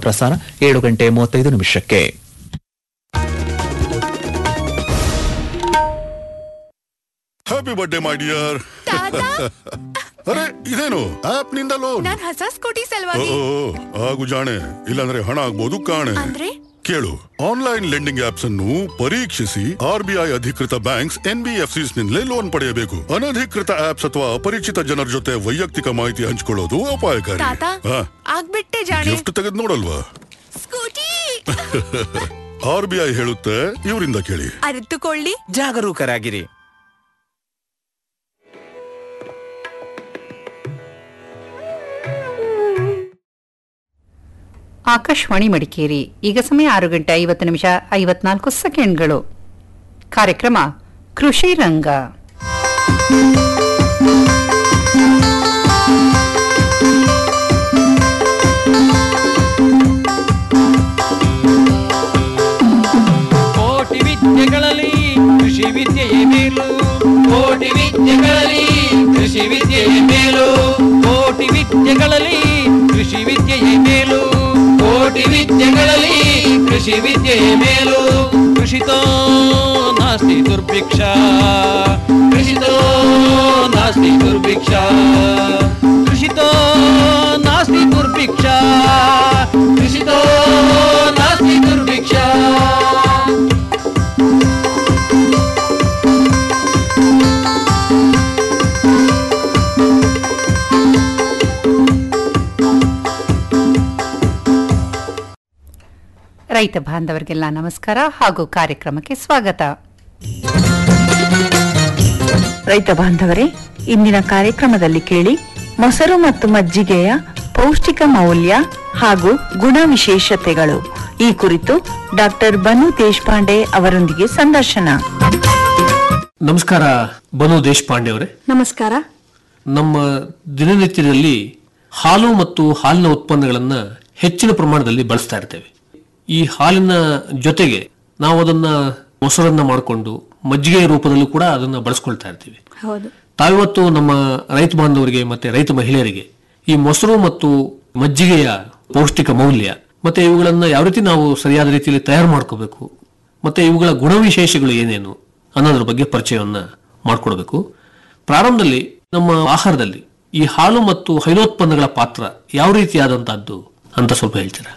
ಮರುಪ್ರಸಾರ ಏಳು ಗಂಟೆ ಮೂವತ್ತೈದು ನಿಮಿಷಕ್ಕೆ ಹ್ಯಾಪಿ ಬರ್ಡೇ ಮೈ ಡಿಯರ್ ಅರೆ ಇದೇನು ಆಪ್ ನಿಂದ ಲೋನ್ ನಾನ್ ಹೊಸ ಸ್ಕೂಟಿ ಓ ಸಲುವಾಗಿ ಆಗು ಜಾಣೆ ಇಲ್ಲಾಂದ್ರೆ ಹಣ ಆಗ್ಬೋದು ಕಾಣೆ ಅಂದ್ರೆ ಕೇಳು ಆನ್ಲೈನ್ ಲೆಂಡಿಂಗ್ ಆಪ್ಸ್ ಅನ್ನು ಪರೀಕ್ಷಿಸಿ ಆರ್ ಬಿ ಐ ಅಧಿಕೃತ ಬ್ಯಾಂಕ್ಸ್ ಎನ್ ಬಿ ಎಫ್ ನಿಂದಲೇ ಲೋನ್ ಪಡೆಯಬೇಕು ಅನಧಿಕೃತ ಆಪ್ಸ್ ಅಥವಾ ಅಪರಿಚಿತ ಜನರ ಜೊತೆ ವೈಯಕ್ತಿಕ ಮಾಹಿತಿ ಹಂಚಿಕೊಳ್ಳೋದು ಅಪಾಯಕಾರಿ ತಾತ ಹಾ, ಆಗ್ಬಿಟ್ಟೆ ಜಾಣೆ ಗಿಫ್ಟ್ ತೆಗೆದು ನೋಡಲ್ವಾ ಸ್ಕೂಟಿ ಆರ್ ಬಿ ಐ ಹೇಳುತ್ತೆ ಇವರಿಂದ ಕೇಳಿ ಅರಿತುಕೊಳ್ಳಿ ಜಾಗರೂಕರಾಗಿರಿ ಆಕಾಶವಾಣಿ ಮಡಿಕೇರಿ ಈಗ ಸಮಯ ಆರು ಗಂಟೆ ಐವತ್ತು ನಿಮಿಷ ಐವತ್ನಾಲ್ಕು ಸೆಕೆಂಡ್ಗಳು ಕಾರ್ಯಕ್ರಮ ಕೃಷಿ ರಂಗ ಕೋಟಿ ವಿದ್ಯೆಗಳಲ್ಲಿ ಕೃಷಿ ವಿದ್ಯೆಯೇ ಮೇಲು ಕೋಟಿ ವಿದ್ಯೆಗಳಲ್ಲಿ ಕೃಷಿ ವಿದ್ಯೆಯೇ ಮೇಲು ಕೋಟಿ ವಿದ್ಯೆಗಳಲ್ಲಿ ಕೃಷಿ ವಿದ್ಯೆಯೇ ಮೇಲು ಕೋಟಿ ವಿದ್ಯೆಗಳಲ್ಲಿ ಕೃಷಿ ವಿದ್ಯೆಯೇ ಮೇಲು ಕೃಷಿತೋ ನಾಸ್ತಿ ದುರ್ಭಿಕ್ಷ ಕೃಷಿತೋ ನಾಸ್ತಿ ದುರ್ಭಿಕ್ಷ ಕೃಷಿತೋ ನಾಸ್ತಿ ದುರ್ಭಿಕ್ಷ ಕೃಷಿತೋ ನಾಸ್ತಿ ದುರ್ಭಿಕ್ಷ ರೈತ ಬಾಂಧವರಿಗೆಲ್ಲ ನಮಸ್ಕಾರ ಹಾಗೂ ಕಾರ್ಯಕ್ರಮಕ್ಕೆ ಸ್ವಾಗತ ರೈತ ಬಾಂಧವರೇ ಇಂದಿನ ಕಾರ್ಯಕ್ರಮದಲ್ಲಿ ಕೇಳಿ ಮೊಸರು ಮತ್ತು ಮಜ್ಜಿಗೆಯ ಪೌಷ್ಟಿಕ ಮೌಲ್ಯ ಹಾಗೂ ಗುಣ ವಿಶೇಷತೆಗಳು ಈ ಕುರಿತು ಡಾಕ್ಟರ್ ಬನು ದೇಶಪಾಂಡೆ ಅವರೊಂದಿಗೆ ಸಂದರ್ಶನ ನಮಸ್ಕಾರ ಬನು ದೇಶಪಾಂಡೆ ಅವರೇ ನಮಸ್ಕಾರ ನಮ್ಮ ದಿನನಿತ್ಯದಲ್ಲಿ ಹಾಲು ಮತ್ತು ಹಾಲಿನ ಉತ್ಪನ್ನಗಳನ್ನ ಹೆಚ್ಚಿನ ಪ್ರಮಾಣದಲ್ಲಿ ಬಳಸ್ತಾ ಇರ್ತೇವೆ ಈ ಹಾಲಿನ ಜೊತೆಗೆ ನಾವು ಅದನ್ನ ಮೊಸರನ್ನ ಮಾಡಿಕೊಂಡು ಮಜ್ಜಿಗೆ ರೂಪದಲ್ಲೂ ಕೂಡ ಅದನ್ನ ಬಳಸ್ಕೊಳ್ತಾ ಇರ್ತೀವಿ ಹೌದು ತಾವಿವತ್ತು ನಮ್ಮ ರೈತ ಬಾಂಧವರಿಗೆ ಮತ್ತೆ ರೈತ ಮಹಿಳೆಯರಿಗೆ ಈ ಮೊಸರು ಮತ್ತು ಮಜ್ಜಿಗೆಯ ಪೌಷ್ಟಿಕ ಮೌಲ್ಯ ಮತ್ತೆ ಇವುಗಳನ್ನ ಯಾವ ರೀತಿ ನಾವು ಸರಿಯಾದ ರೀತಿಯಲ್ಲಿ ತಯಾರು ಮಾಡ್ಕೋಬೇಕು ಮತ್ತೆ ಇವುಗಳ ಗುಣವಿಶೇಷಗಳು ಏನೇನು ಅನ್ನೋದ್ರ ಬಗ್ಗೆ ಪರಿಚಯವನ್ನ ಮಾಡಿಕೊಡ್ಬೇಕು ಪ್ರಾರಂಭದಲ್ಲಿ ನಮ್ಮ ಆಹಾರದಲ್ಲಿ ಈ ಹಾಲು ಮತ್ತು ಹೈನೋತ್ಪನ್ನಗಳ ಪಾತ್ರ ಯಾವ ರೀತಿಯಾದಂತಹದ್ದು ಅಂತ ಸ್ವಲ್ಪ ಹೇಳ್ತೀರಾ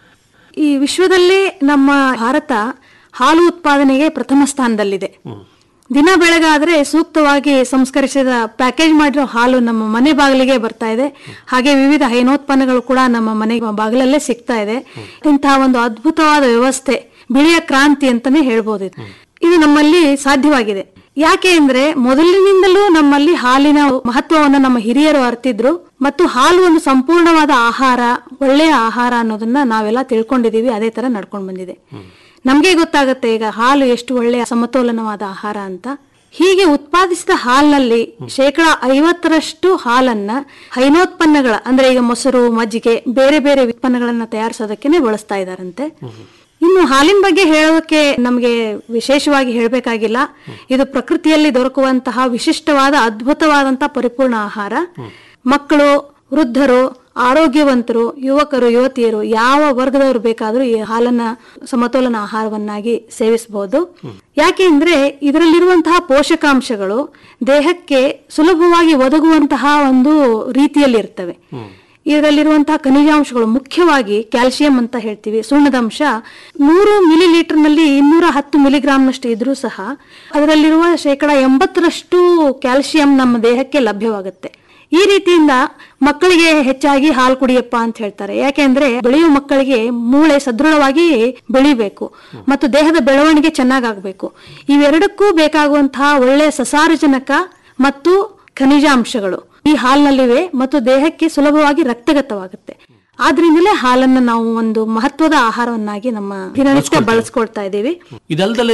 ಈ ವಿಶ್ವದಲ್ಲೇ ನಮ್ಮ ಭಾರತ ಹಾಲು ಉತ್ಪಾದನೆಗೆ ಪ್ರಥಮ ಸ್ಥಾನದಲ್ಲಿದೆ ದಿನ ಬೆಳಗಾದ್ರೆ ಸೂಕ್ತವಾಗಿ ಸಂಸ್ಕರಿಸಿದ ಪ್ಯಾಕೇಜ್ ಮಾಡಿರೋ ಹಾಲು ನಮ್ಮ ಮನೆ ಬಾಗಿಲಿಗೆ ಬರ್ತಾ ಇದೆ ಹಾಗೆ ವಿವಿಧ ಹೈನೋತ್ಪನ್ನಗಳು ಕೂಡ ನಮ್ಮ ಮನೆ ಬಾಗಿಲಲ್ಲೇ ಸಿಗ್ತಾ ಇದೆ ಇಂತಹ ಒಂದು ಅದ್ಭುತವಾದ ವ್ಯವಸ್ಥೆ ಬಿಳಿಯ ಕ್ರಾಂತಿ ಅಂತಾನೆ ಹೇಳ್ಬೋದು ಇದು. ಇದು ನಮ್ಮಲ್ಲಿ ಸಾಧ್ಯವಾಗಿದೆ ಯಾಕೆ ಅಂದ್ರೆ ಮೊದಲಿನಿಂದಲೂ ನಮ್ಮಲ್ಲಿ ಹಾಲಿನ ಮಹತ್ವವನ್ನು ನಮ್ಮ ಹಿರಿಯರು ಅರ್ತಿದ್ರು ಮತ್ತು ಹಾಲು ಒಂದು ಸಂಪೂರ್ಣವಾದ ಆಹಾರ ಒಳ್ಳೆಯ ಆಹಾರ ಅನ್ನೋದನ್ನ ನಾವೆಲ್ಲ ತಿಳ್ಕೊಂಡಿದೀವಿ ಅದೇ ತರ ನಡ್ಕೊಂಡು ಬಂದಿದೆ ನಮ್ಗೆ ಗೊತ್ತಾಗುತ್ತೆ ಈಗ ಹಾಲು ಎಷ್ಟು ಒಳ್ಳೆಯ ಸಮತೋಲನವಾದ ಆಹಾರ ಅಂತ ಹೀಗೆ ಉತ್ಪಾದಿಸಿದ ಹಾಲಿನಲ್ಲಿ ಶೇಕಡ ಐವತ್ತರಷ್ಟು ಹಾಲನ್ನ ಹೈನೋತ್ಪನ್ನಗಳ ಅಂದ್ರೆ ಈಗ ಮೊಸರು ಮಜ್ಜಿಗೆ ಬೇರೆ ಬೇರೆ ಉತ್ಪನ್ನಗಳನ್ನ ತಯಾರಿಸೋದಕ್ಕೆ ಬಳಸ್ತಾ ಇದಾರಂತೆ ಇನ್ನು ಹಾಲಿನ ಬಗ್ಗೆ ಹೇಳೋದಕ್ಕೆ ನಮಗೆ ವಿಶೇಷವಾಗಿ ಹೇಳಬೇಕಾಗಿಲ್ಲ ಇದು ಪ್ರಕೃತಿಯಲ್ಲಿ ದೊರಕುವಂತಹ ವಿಶಿಷ್ಟವಾದ ಅದ್ಭುತವಾದಂತಹ ಪರಿಪೂರ್ಣ ಆಹಾರ ಮಕ್ಕಳು ವೃದ್ಧರು ಆರೋಗ್ಯವಂತರು ಯುವಕರು ಯುವತಿಯರು ಯಾವ ವರ್ಗದವರು ಬೇಕಾದರೂ ಈ ಹಾಲನ್ನ ಸಮತೋಲನ ಆಹಾರವನ್ನಾಗಿ ಸೇವಿಸಬಹುದು ಯಾಕೆ ಅಂದ್ರೆ ಇದರಲ್ಲಿರುವಂತಹ ಪೋಷಕಾಂಶಗಳು ದೇಹಕ್ಕೆ ಸುಲಭವಾಗಿ ಒದಗುವಂತಹ ಒಂದು ರೀತಿಯಲ್ಲಿ ಇರ್ತವೆ ಇದರಲ್ಲಿರುವಂತಹ ಖನಿಜಾಂಶಗಳು ಮುಖ್ಯವಾಗಿ ಕ್ಯಾಲ್ಸಿಯಂ ಅಂತ ಹೇಳ್ತೀವಿ ಸುಣ್ಣದಂಶ ನೂರು ಮಿಲಿ ನಲ್ಲಿ ಇನ್ನೂರ ಹತ್ತು ಮಿಲಿಗ್ರಾಂನಷ್ಟು ಇದ್ರೂ ಸಹ ಅದರಲ್ಲಿರುವ ಶೇಕಡ ಎಂಬತ್ತರಷ್ಟು ಕ್ಯಾಲ್ಸಿಯಂ ನಮ್ಮ ದೇಹಕ್ಕೆ ಲಭ್ಯವಾಗುತ್ತೆ ಈ ರೀತಿಯಿಂದ ಮಕ್ಕಳಿಗೆ ಹೆಚ್ಚಾಗಿ ಹಾಲು ಕುಡಿಯಪ್ಪ ಅಂತ ಹೇಳ್ತಾರೆ ಯಾಕೆಂದ್ರೆ ಬೆಳೆಯುವ ಮಕ್ಕಳಿಗೆ ಮೂಳೆ ಸದೃಢವಾಗಿ ಬೆಳಿಬೇಕು ಮತ್ತು ದೇಹದ ಬೆಳವಣಿಗೆ ಚೆನ್ನಾಗಾಗಬೇಕು ಇವೆರಡಕ್ಕೂ ಬೇಕಾಗುವಂತಹ ಒಳ್ಳೆಯ ಸಸಾರಜನಕ ಮತ್ತು ಖನಿಜಾಂಶಗಳು ಈ ಹಾಲಿನಲ್ಲಿವೆ ಮತ್ತು ದೇಹಕ್ಕೆ ಸುಲಭವಾಗಿ ರಕ್ತಗತವಾಗುತ್ತೆ ಆದ್ರಿಂದಲೇ ಹಾಲನ್ನ ನಾವು ಒಂದು ಮಹತ್ವದ ಆಹಾರವನ್ನಾಗಿ ನಮ್ಮ ದಿನನಿತ್ಯ ಬಳಸ್ಕೊಳ್ತಾ ಇದ್ದೀವಿ ಇದಲ್ದಲೆ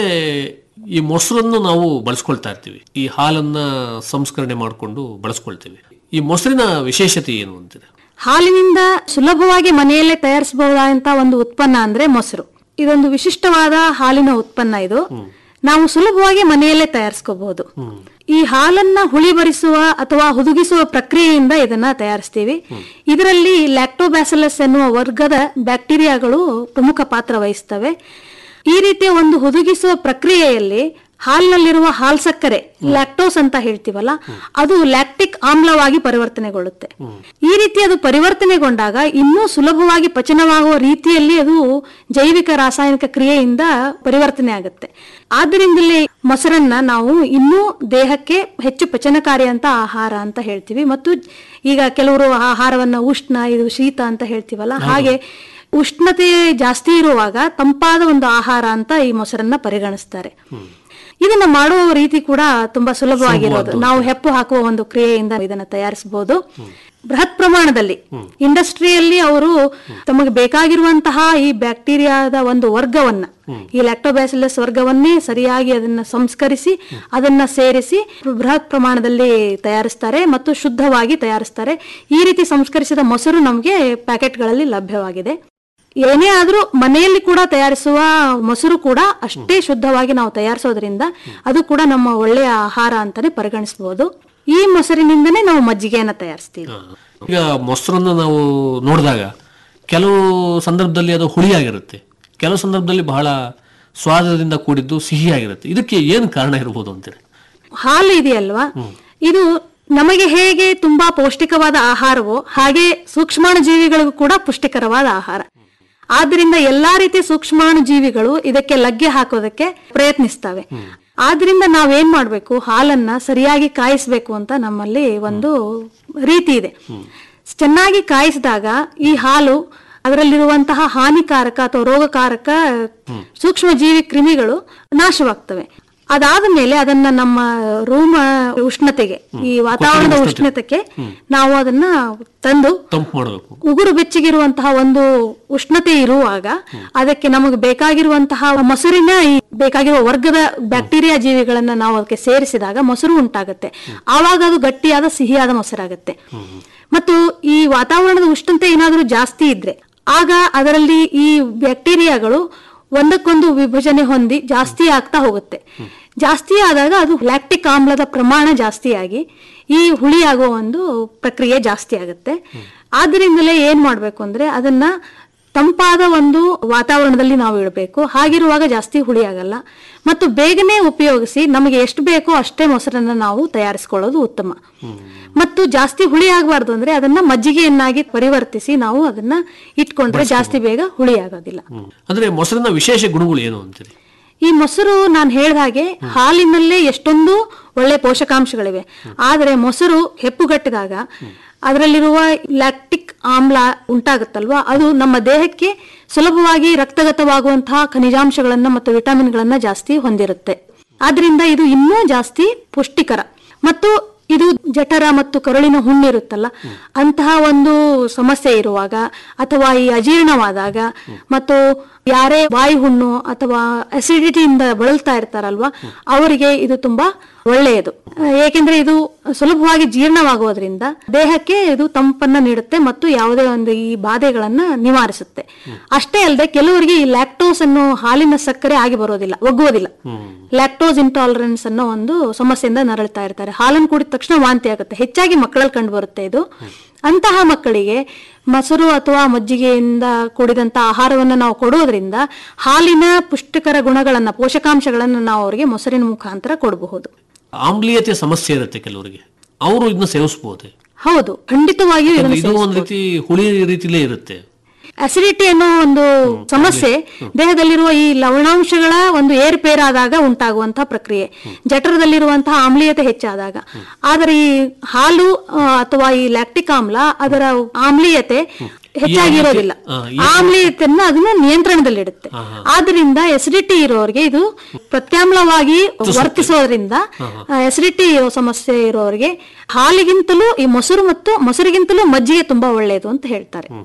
ಈ ಮೊಸರನ್ನು ನಾವು ಬಳಸ್ಕೊಳ್ತಾ ಇರ್ತೀವಿ ಈ ಹಾಲನ್ನ ಸಂಸ್ಕರಣೆ ಮಾಡಿಕೊಂಡು ಬಳಸ್ಕೊಳ್ತೀವಿ ಈ ಮೊಸರಿನ ವಿಶೇಷತೆ ಏನು ಅಂತೀರಾ ಹಾಲಿನಿಂದ ಸುಲಭವಾಗಿ ಮನೆಯಲ್ಲೇ ತಯಾರಿಸಬಹುದಾದಂತಹ ಒಂದು ಉತ್ಪನ್ನ ಅಂದ್ರೆ ಮೊಸರು ಇದೊಂದು ವಿಶಿಷ್ಟವಾದ ಹಾಲಿನ ಉತ್ಪನ್ನ ಇದು ನಾವು ಸುಲಭವಾಗಿ ಮನೆಯಲ್ಲೇ ತಯಾರಿಸ್ಕೋಬಹುದು ಈ ಹಾಲನ್ನ ಹುಳಿ ಬರಿಸುವ ಅಥವಾ ಹುದುಗಿಸುವ ಪ್ರಕ್ರಿಯೆಯಿಂದ ಇದನ್ನ ತಯಾರಿಸ್ತೀವಿ ಇದರಲ್ಲಿ ಲ್ಯಾಕ್ಟೋಬ್ಯಾಸಿಲಸ್ ಎನ್ನುವ ವರ್ಗದ ಬ್ಯಾಕ್ಟೀರಿಯಾಗಳು ಪ್ರಮುಖ ಪಾತ್ರ ವಹಿಸ್ತವೆ ಈ ರೀತಿಯ ಒಂದು ಹುದುಗಿಸುವ ಪ್ರಕ್ರಿಯೆಯಲ್ಲಿ ಹಾಲಿನಲ್ಲಿರುವ ಹಾಲ್ ಸಕ್ಕರೆ ಲ್ಯಾಕ್ಟೋಸ್ ಅಂತ ಹೇಳ್ತೀವಲ್ಲ ಅದು ಲ್ಯಾಕ್ಟಿಕ್ ಆಮ್ಲವಾಗಿ ಪರಿವರ್ತನೆಗೊಳ್ಳುತ್ತೆ ಈ ರೀತಿ ಅದು ಪರಿವರ್ತನೆಗೊಂಡಾಗ ಇನ್ನೂ ಸುಲಭವಾಗಿ ಪಚನವಾಗುವ ರೀತಿಯಲ್ಲಿ ಅದು ಜೈವಿಕ ರಾಸಾಯನಿಕ ಕ್ರಿಯೆಯಿಂದ ಪರಿವರ್ತನೆ ಆಗುತ್ತೆ ಆದ್ದರಿಂದಲೇ ಮೊಸರನ್ನ ನಾವು ಇನ್ನೂ ದೇಹಕ್ಕೆ ಹೆಚ್ಚು ಪಚನಕಾರಿ ಅಂತ ಆಹಾರ ಅಂತ ಹೇಳ್ತೀವಿ ಮತ್ತು ಈಗ ಕೆಲವರು ಆಹಾರವನ್ನ ಉಷ್ಣ ಇದು ಶೀತ ಅಂತ ಹೇಳ್ತೀವಲ್ಲ ಹಾಗೆ ಉಷ್ಣತೆ ಜಾಸ್ತಿ ಇರುವಾಗ ತಂಪಾದ ಒಂದು ಆಹಾರ ಅಂತ ಈ ಮೊಸರನ್ನ ಪರಿಗಣಿಸ್ತಾರೆ ಇದನ್ನ ಮಾಡುವ ರೀತಿ ಕೂಡ ತುಂಬಾ ಸುಲಭವಾಗಿರೋದು ನಾವು ಹೆಪ್ಪು ಹಾಕುವ ಒಂದು ಕ್ರಿಯೆಯಿಂದ ಇದನ್ನ ತಯಾರಿಸಬಹುದು ಬೃಹತ್ ಪ್ರಮಾಣದಲ್ಲಿ ಇಂಡಸ್ಟ್ರಿಯಲ್ಲಿ ಅವರು ತಮಗೆ ಬೇಕಾಗಿರುವಂತಹ ಈ ಬ್ಯಾಕ್ಟೀರಿಯಾದ ಒಂದು ವರ್ಗವನ್ನ ಈ ಲ್ಯಾಕ್ಟೋಬ್ಯಾಸಿಲಸ್ ವರ್ಗವನ್ನೇ ಸರಿಯಾಗಿ ಅದನ್ನ ಸಂಸ್ಕರಿಸಿ ಅದನ್ನ ಸೇರಿಸಿ ಬೃಹತ್ ಪ್ರಮಾಣದಲ್ಲಿ ತಯಾರಿಸ್ತಾರೆ ಮತ್ತು ಶುದ್ಧವಾಗಿ ತಯಾರಿಸ್ತಾರೆ ಈ ರೀತಿ ಸಂಸ್ಕರಿಸಿದ ಮೊಸರು ನಮಗೆ ಪ್ಯಾಕೆಟ್ಗಳಲ್ಲಿ ಲಭ್ಯವಾಗಿದೆ ಏನೇ ಆದ್ರೂ ಮನೆಯಲ್ಲಿ ಕೂಡ ತಯಾರಿಸುವ ಮೊಸರು ಕೂಡ ಅಷ್ಟೇ ಶುದ್ಧವಾಗಿ ನಾವು ತಯಾರಿಸೋದ್ರಿಂದ ಅದು ಕೂಡ ನಮ್ಮ ಒಳ್ಳೆಯ ಆಹಾರ ಅಂತಾನೆ ಪರಿಗಣಿಸಬಹುದು ಈ ಮೊಸರಿನಿಂದನೇ ನಾವು ಮಜ್ಜಿಗೆಯನ್ನ ತಯಾರಿಸ್ತೀವಿ ಈಗ ಮೊಸರನ್ನ ನಾವು ನೋಡಿದಾಗ ಕೆಲವು ಸಂದರ್ಭದಲ್ಲಿ ಅದು ಹುಳಿಯಾಗಿರುತ್ತೆ ಕೆಲವು ಸಂದರ್ಭದಲ್ಲಿ ಬಹಳ ಸ್ವಾದದಿಂದ ಕೂಡಿದ್ದು ಸಿಹಿಯಾಗಿರುತ್ತೆ ಇದಕ್ಕೆ ಏನು ಕಾರಣ ಇರಬಹುದು ಅಂತೀರಿ ಹಾಲು ಇದೆಯಲ್ವಾ ಇದು ನಮಗೆ ಹೇಗೆ ತುಂಬಾ ಪೌಷ್ಟಿಕವಾದ ಆಹಾರವೋ ಹಾಗೆ ಸೂಕ್ಷ್ಮಾಣು ಜೀವಿಗಳಿಗೂ ಕೂಡ ಪುಷ್ಟಿಕರವಾದ ಆಹಾರ ಆದ್ರಿಂದ ಎಲ್ಲಾ ರೀತಿಯ ಸೂಕ್ಷ್ಮಾಣು ಜೀವಿಗಳು ಇದಕ್ಕೆ ಲಗ್ಗೆ ಹಾಕೋದಕ್ಕೆ ಪ್ರಯತ್ನಿಸ್ತವೆ ಆದ್ರಿಂದ ನಾವೇನ್ ಮಾಡ್ಬೇಕು ಹಾಲನ್ನ ಸರಿಯಾಗಿ ಕಾಯಿಸ್ಬೇಕು ಅಂತ ನಮ್ಮಲ್ಲಿ ಒಂದು ರೀತಿ ಇದೆ ಚೆನ್ನಾಗಿ ಕಾಯಿಸಿದಾಗ ಈ ಹಾಲು ಅದರಲ್ಲಿರುವಂತಹ ಹಾನಿಕಾರಕ ಅಥವಾ ರೋಗಕಾರಕ ಸೂಕ್ಷ್ಮ ಜೀವಿ ಕ್ರಿಮಿಗಳು ನಾಶವಾಗ್ತವೆ ಅದಾದ ಮೇಲೆ ಅದನ್ನ ನಮ್ಮ ರೂಮ್ ಉಷ್ಣತೆಗೆ ಈ ವಾತಾವರಣದ ಉಷ್ಣತೆಗೆ ನಾವು ಅದನ್ನ ತಂದು ತಂಪು ಮಾಡಬೇಕು ಉಗುರು ಬೆಚ್ಚಗಿರುವಂತಹ ಒಂದು ಉಷ್ಣತೆ ಇರುವಾಗ ಅದಕ್ಕೆ ನಮಗೆ ಬೇಕಾಗಿರುವಂತಹ ಮೊಸರಿನ ಈ ಬೇಕಾಗಿರುವ ವರ್ಗದ ಬ್ಯಾಕ್ಟೀರಿಯಾ ಜೀವಿಗಳನ್ನ ನಾವು ಅದಕ್ಕೆ ಸೇರಿಸಿದಾಗ ಮೊಸರು ಉಂಟಾಗುತ್ತೆ ಆವಾಗ ಅದು ಗಟ್ಟಿಯಾದ ಸಿಹಿಯಾದ ಮೊಸರಾಗುತ್ತೆ ಮತ್ತು ಈ ವಾತಾವರಣದ ಉಷ್ಣತೆ ಏನಾದರೂ ಜಾಸ್ತಿ ಇದ್ರೆ ಆಗ ಅದರಲ್ಲಿ ಈ ಬ್ಯಾಕ್ಟೀರಿಯಾಗಳು ಒಂದಕ್ಕೊಂದು ವಿಭಜನೆ ಹೊಂದಿ ಜಾಸ್ತಿ ಆಗ್ತಾ ಹೋಗುತ್ತೆ ಜಾಸ್ತಿ ಆದಾಗ ಅದು ಲ್ಯಾಕ್ಟಿಕ್ ಆಮ್ಲದ ಪ್ರಮಾಣ ಜಾಸ್ತಿಯಾಗಿ ಈ ಹುಳಿಯಾಗುವ ಒಂದು ಪ್ರಕ್ರಿಯೆ ಜಾಸ್ತಿ ಆಗುತ್ತೆ ಆದ್ದರಿಂದಲೇ ಏನ್ ಮಾಡ್ಬೇಕು ಅಂದ್ರೆ ಅದನ್ನ ತಂಪಾದ ಒಂದು ವಾತಾವರಣದಲ್ಲಿ ನಾವು ಇಡಬೇಕು ಹಾಗಿರುವಾಗ ಜಾಸ್ತಿ ಹುಳಿ ಆಗಲ್ಲ ಮತ್ತು ಬೇಗನೆ ಉಪಯೋಗಿಸಿ ನಮಗೆ ಎಷ್ಟು ಬೇಕೋ ಅಷ್ಟೇ ಮೊಸರನ್ನ ನಾವು ತಯಾರಿಸ್ಕೊಳ್ಳೋದು ಉತ್ತಮ ಮತ್ತು ಜಾಸ್ತಿ ಹುಳಿ ಆಗಬಾರ್ದು ಅಂದ್ರೆ ಅದನ್ನ ಮಜ್ಜಿಗೆಯನ್ನಾಗಿ ಪರಿವರ್ತಿಸಿ ನಾವು ಅದನ್ನ ಇಟ್ಕೊಂಡ್ರೆ ಜಾಸ್ತಿ ಬೇಗ ಹುಳಿ ಆಗೋದಿಲ್ಲ ಅಂದ್ರೆ ಮೊಸರಿನ ವಿಶೇಷ ಗುಣಗಳು ಏನು ಅಂತೀರಿ ಈ ಮೊಸರು ನಾನು ಹೇಳ್ದ ಹಾಗೆ ಹಾಲಿನಲ್ಲೇ ಎಷ್ಟೊಂದು ಒಳ್ಳೆ ಪೋಷಕಾಂಶಗಳಿವೆ ಆದರೆ ಮೊಸರು ಹೆಪ್ಪುಗಟ್ಟಿದಾಗ ಅದರಲ್ಲಿರುವ ಲ್ಯಾಕ್ಟಿಕ್ ಆಮ್ಲ ಉಂಟಾಗುತ್ತಲ್ವಾ ಅದು ನಮ್ಮ ದೇಹಕ್ಕೆ ಸುಲಭವಾಗಿ ರಕ್ತಗತವಾಗುವಂತಹ ಖನಿಜಾಂಶಗಳನ್ನ ಮತ್ತು ವಿಟಮಿನ್ಗಳನ್ನ ಜಾಸ್ತಿ ಹೊಂದಿರುತ್ತೆ ಆದ್ರಿಂದ ಇದು ಇನ್ನೂ ಜಾಸ್ತಿ ಪುಷ್ಟಿಕರ ಮತ್ತು ಇದು ಜಠರ ಮತ್ತು ಕರುಳಿನ ಹುಣ್ಣಿರುತ್ತಲ್ಲ ಅಂತಹ ಒಂದು ಸಮಸ್ಯೆ ಇರುವಾಗ ಅಥವಾ ಈ ಅಜೀರ್ಣವಾದಾಗ ಮತ್ತು ಯಾರೇ ವಾಯು ಹುಣ್ಣು ಅಥವಾ ಅಸಿಡಿಟಿಯಿಂದ ಬಳಲ್ತಾ ಇರ್ತಾರಲ್ವಾ ಅವರಿಗೆ ಇದು ತುಂಬಾ ಒಳ್ಳೆಯದು ಏಕೆಂದ್ರೆ ಇದು ಸುಲಭವಾಗಿ ಜೀರ್ಣವಾಗುವುದರಿಂದ ದೇಹಕ್ಕೆ ಇದು ತಂಪನ್ನ ನೀಡುತ್ತೆ ಮತ್ತು ಯಾವುದೇ ಒಂದು ಈ ಬಾಧೆಗಳನ್ನ ನಿವಾರಿಸುತ್ತೆ ಅಷ್ಟೇ ಅಲ್ಲದೆ ಕೆಲವರಿಗೆ ಈ ಲ್ಯಾಕ್ಟೋಸ್ ಅನ್ನೋ ಹಾಲಿನ ಸಕ್ಕರೆ ಆಗಿ ಬರೋದಿಲ್ಲ ಒಗ್ಗುವುದಿಲ್ಲ ಲ್ಯಾಕ್ಟೋಸ್ ಇಂಟಾಲರೆನ್ಸ್ ಅನ್ನೋ ಒಂದು ಸಮಸ್ಯೆಯಿಂದ ನರಳ್ತಾ ಇರ್ತಾರೆ ಹಾಲನ್ನು ಕುಡಿದ ತಕ್ಷಣ ವಾಂತಿ ಆಗುತ್ತೆ ಹೆಚ್ಚಾಗಿ ಮಕ್ಕಳಲ್ಲಿ ಕಂಡು ಬರುತ್ತೆ ಇದು ಅಂತಹ ಮಕ್ಕಳಿಗೆ ಮೊಸರು ಅಥವಾ ಮಜ್ಜಿಗೆಯಿಂದ ಕೂಡಿದಂತ ಆಹಾರವನ್ನ ನಾವು ಕೊಡೋದ್ರಿಂದ ಹಾಲಿನ ಪುಷ್ಟಿಕರ ಗುಣಗಳನ್ನ ಪೋಷಕಾಂಶಗಳನ್ನ ನಾವು ಅವರಿಗೆ ಮೊಸರಿನ ಮುಖಾಂತರ ಕೊಡಬಹುದು ಆಮ್ಲೀಯತೆ ಸಮಸ್ಯೆ ಇರುತ್ತೆ ಕೆಲವರಿಗೆ ಅವರು ಇದನ್ನ ಸೇವಿಸಬಹುದೇ ಹೌದು ಖಂಡಿತವಾಗಿಯೂ ಇದನ್ನು ಇದು ಒಂದು ರೀತಿ ಹುಳಿ ರೀತಿಲೇ ಇರುತ್ತೆ ಅಸಿಡಿಟಿ ಅನ್ನೋ ಒಂದು ಸಮಸ್ಯೆ ದೇಹದಲ್ಲಿರುವ ಈ ಲವಣಾಂಶಗಳ ಒಂದು ಏರುಪೇರಾದಾಗ ಉಂಟಾಗುವಂತಹ ಪ್ರಕ್ರಿಯೆ ಜಠರದಲ್ಲಿರುವಂತಹ ಆಮ್ಲೀಯತೆ ಹೆಚ್ಚಾದಾಗ ಆದರೆ ಈ ಹಾಲು ಆ, ಅಥವಾ ಈ ಲ್ಯಾಕ್ಟಿಕ್ ಆಮ್ಲ ಅದರ ಆಮ್ಲೀಯತೆ ಹೆಚ್ಚಾಗಿರೋದಿಲ್ಲ ಆ, ಆಮ್ಲೀಯತೆಯನ್ನ ಅದನ್ನ ನಿಯಂತ್ರಣದಲ್ಲಿಡುತ್ತೆ ಆದ್ರಿಂದ ಎಸಿಡಿಟಿ ಇರೋರಿಗೆ ಇದು ಪ್ರತ್ಯಾಮ್ಲವಾಗಿ ವರ್ತಿಸೋದ್ರಿಂದ ಎಸಿಡಿಟಿ ಇರೋ ಸಮಸ್ಯೆ ಇರೋರಿಗೆ ಹಾಲಿಗಿಂತಲೂ ಈ ಮೊಸರು ಮತ್ತು ಮೊಸರಿಗಿಂತಲೂ ಮಜ್ಜಿಗೆ ತುಂಬಾ ಒಳ್ಳೆಯದು ಅಂತ ಹೇಳ್ತಾರೆ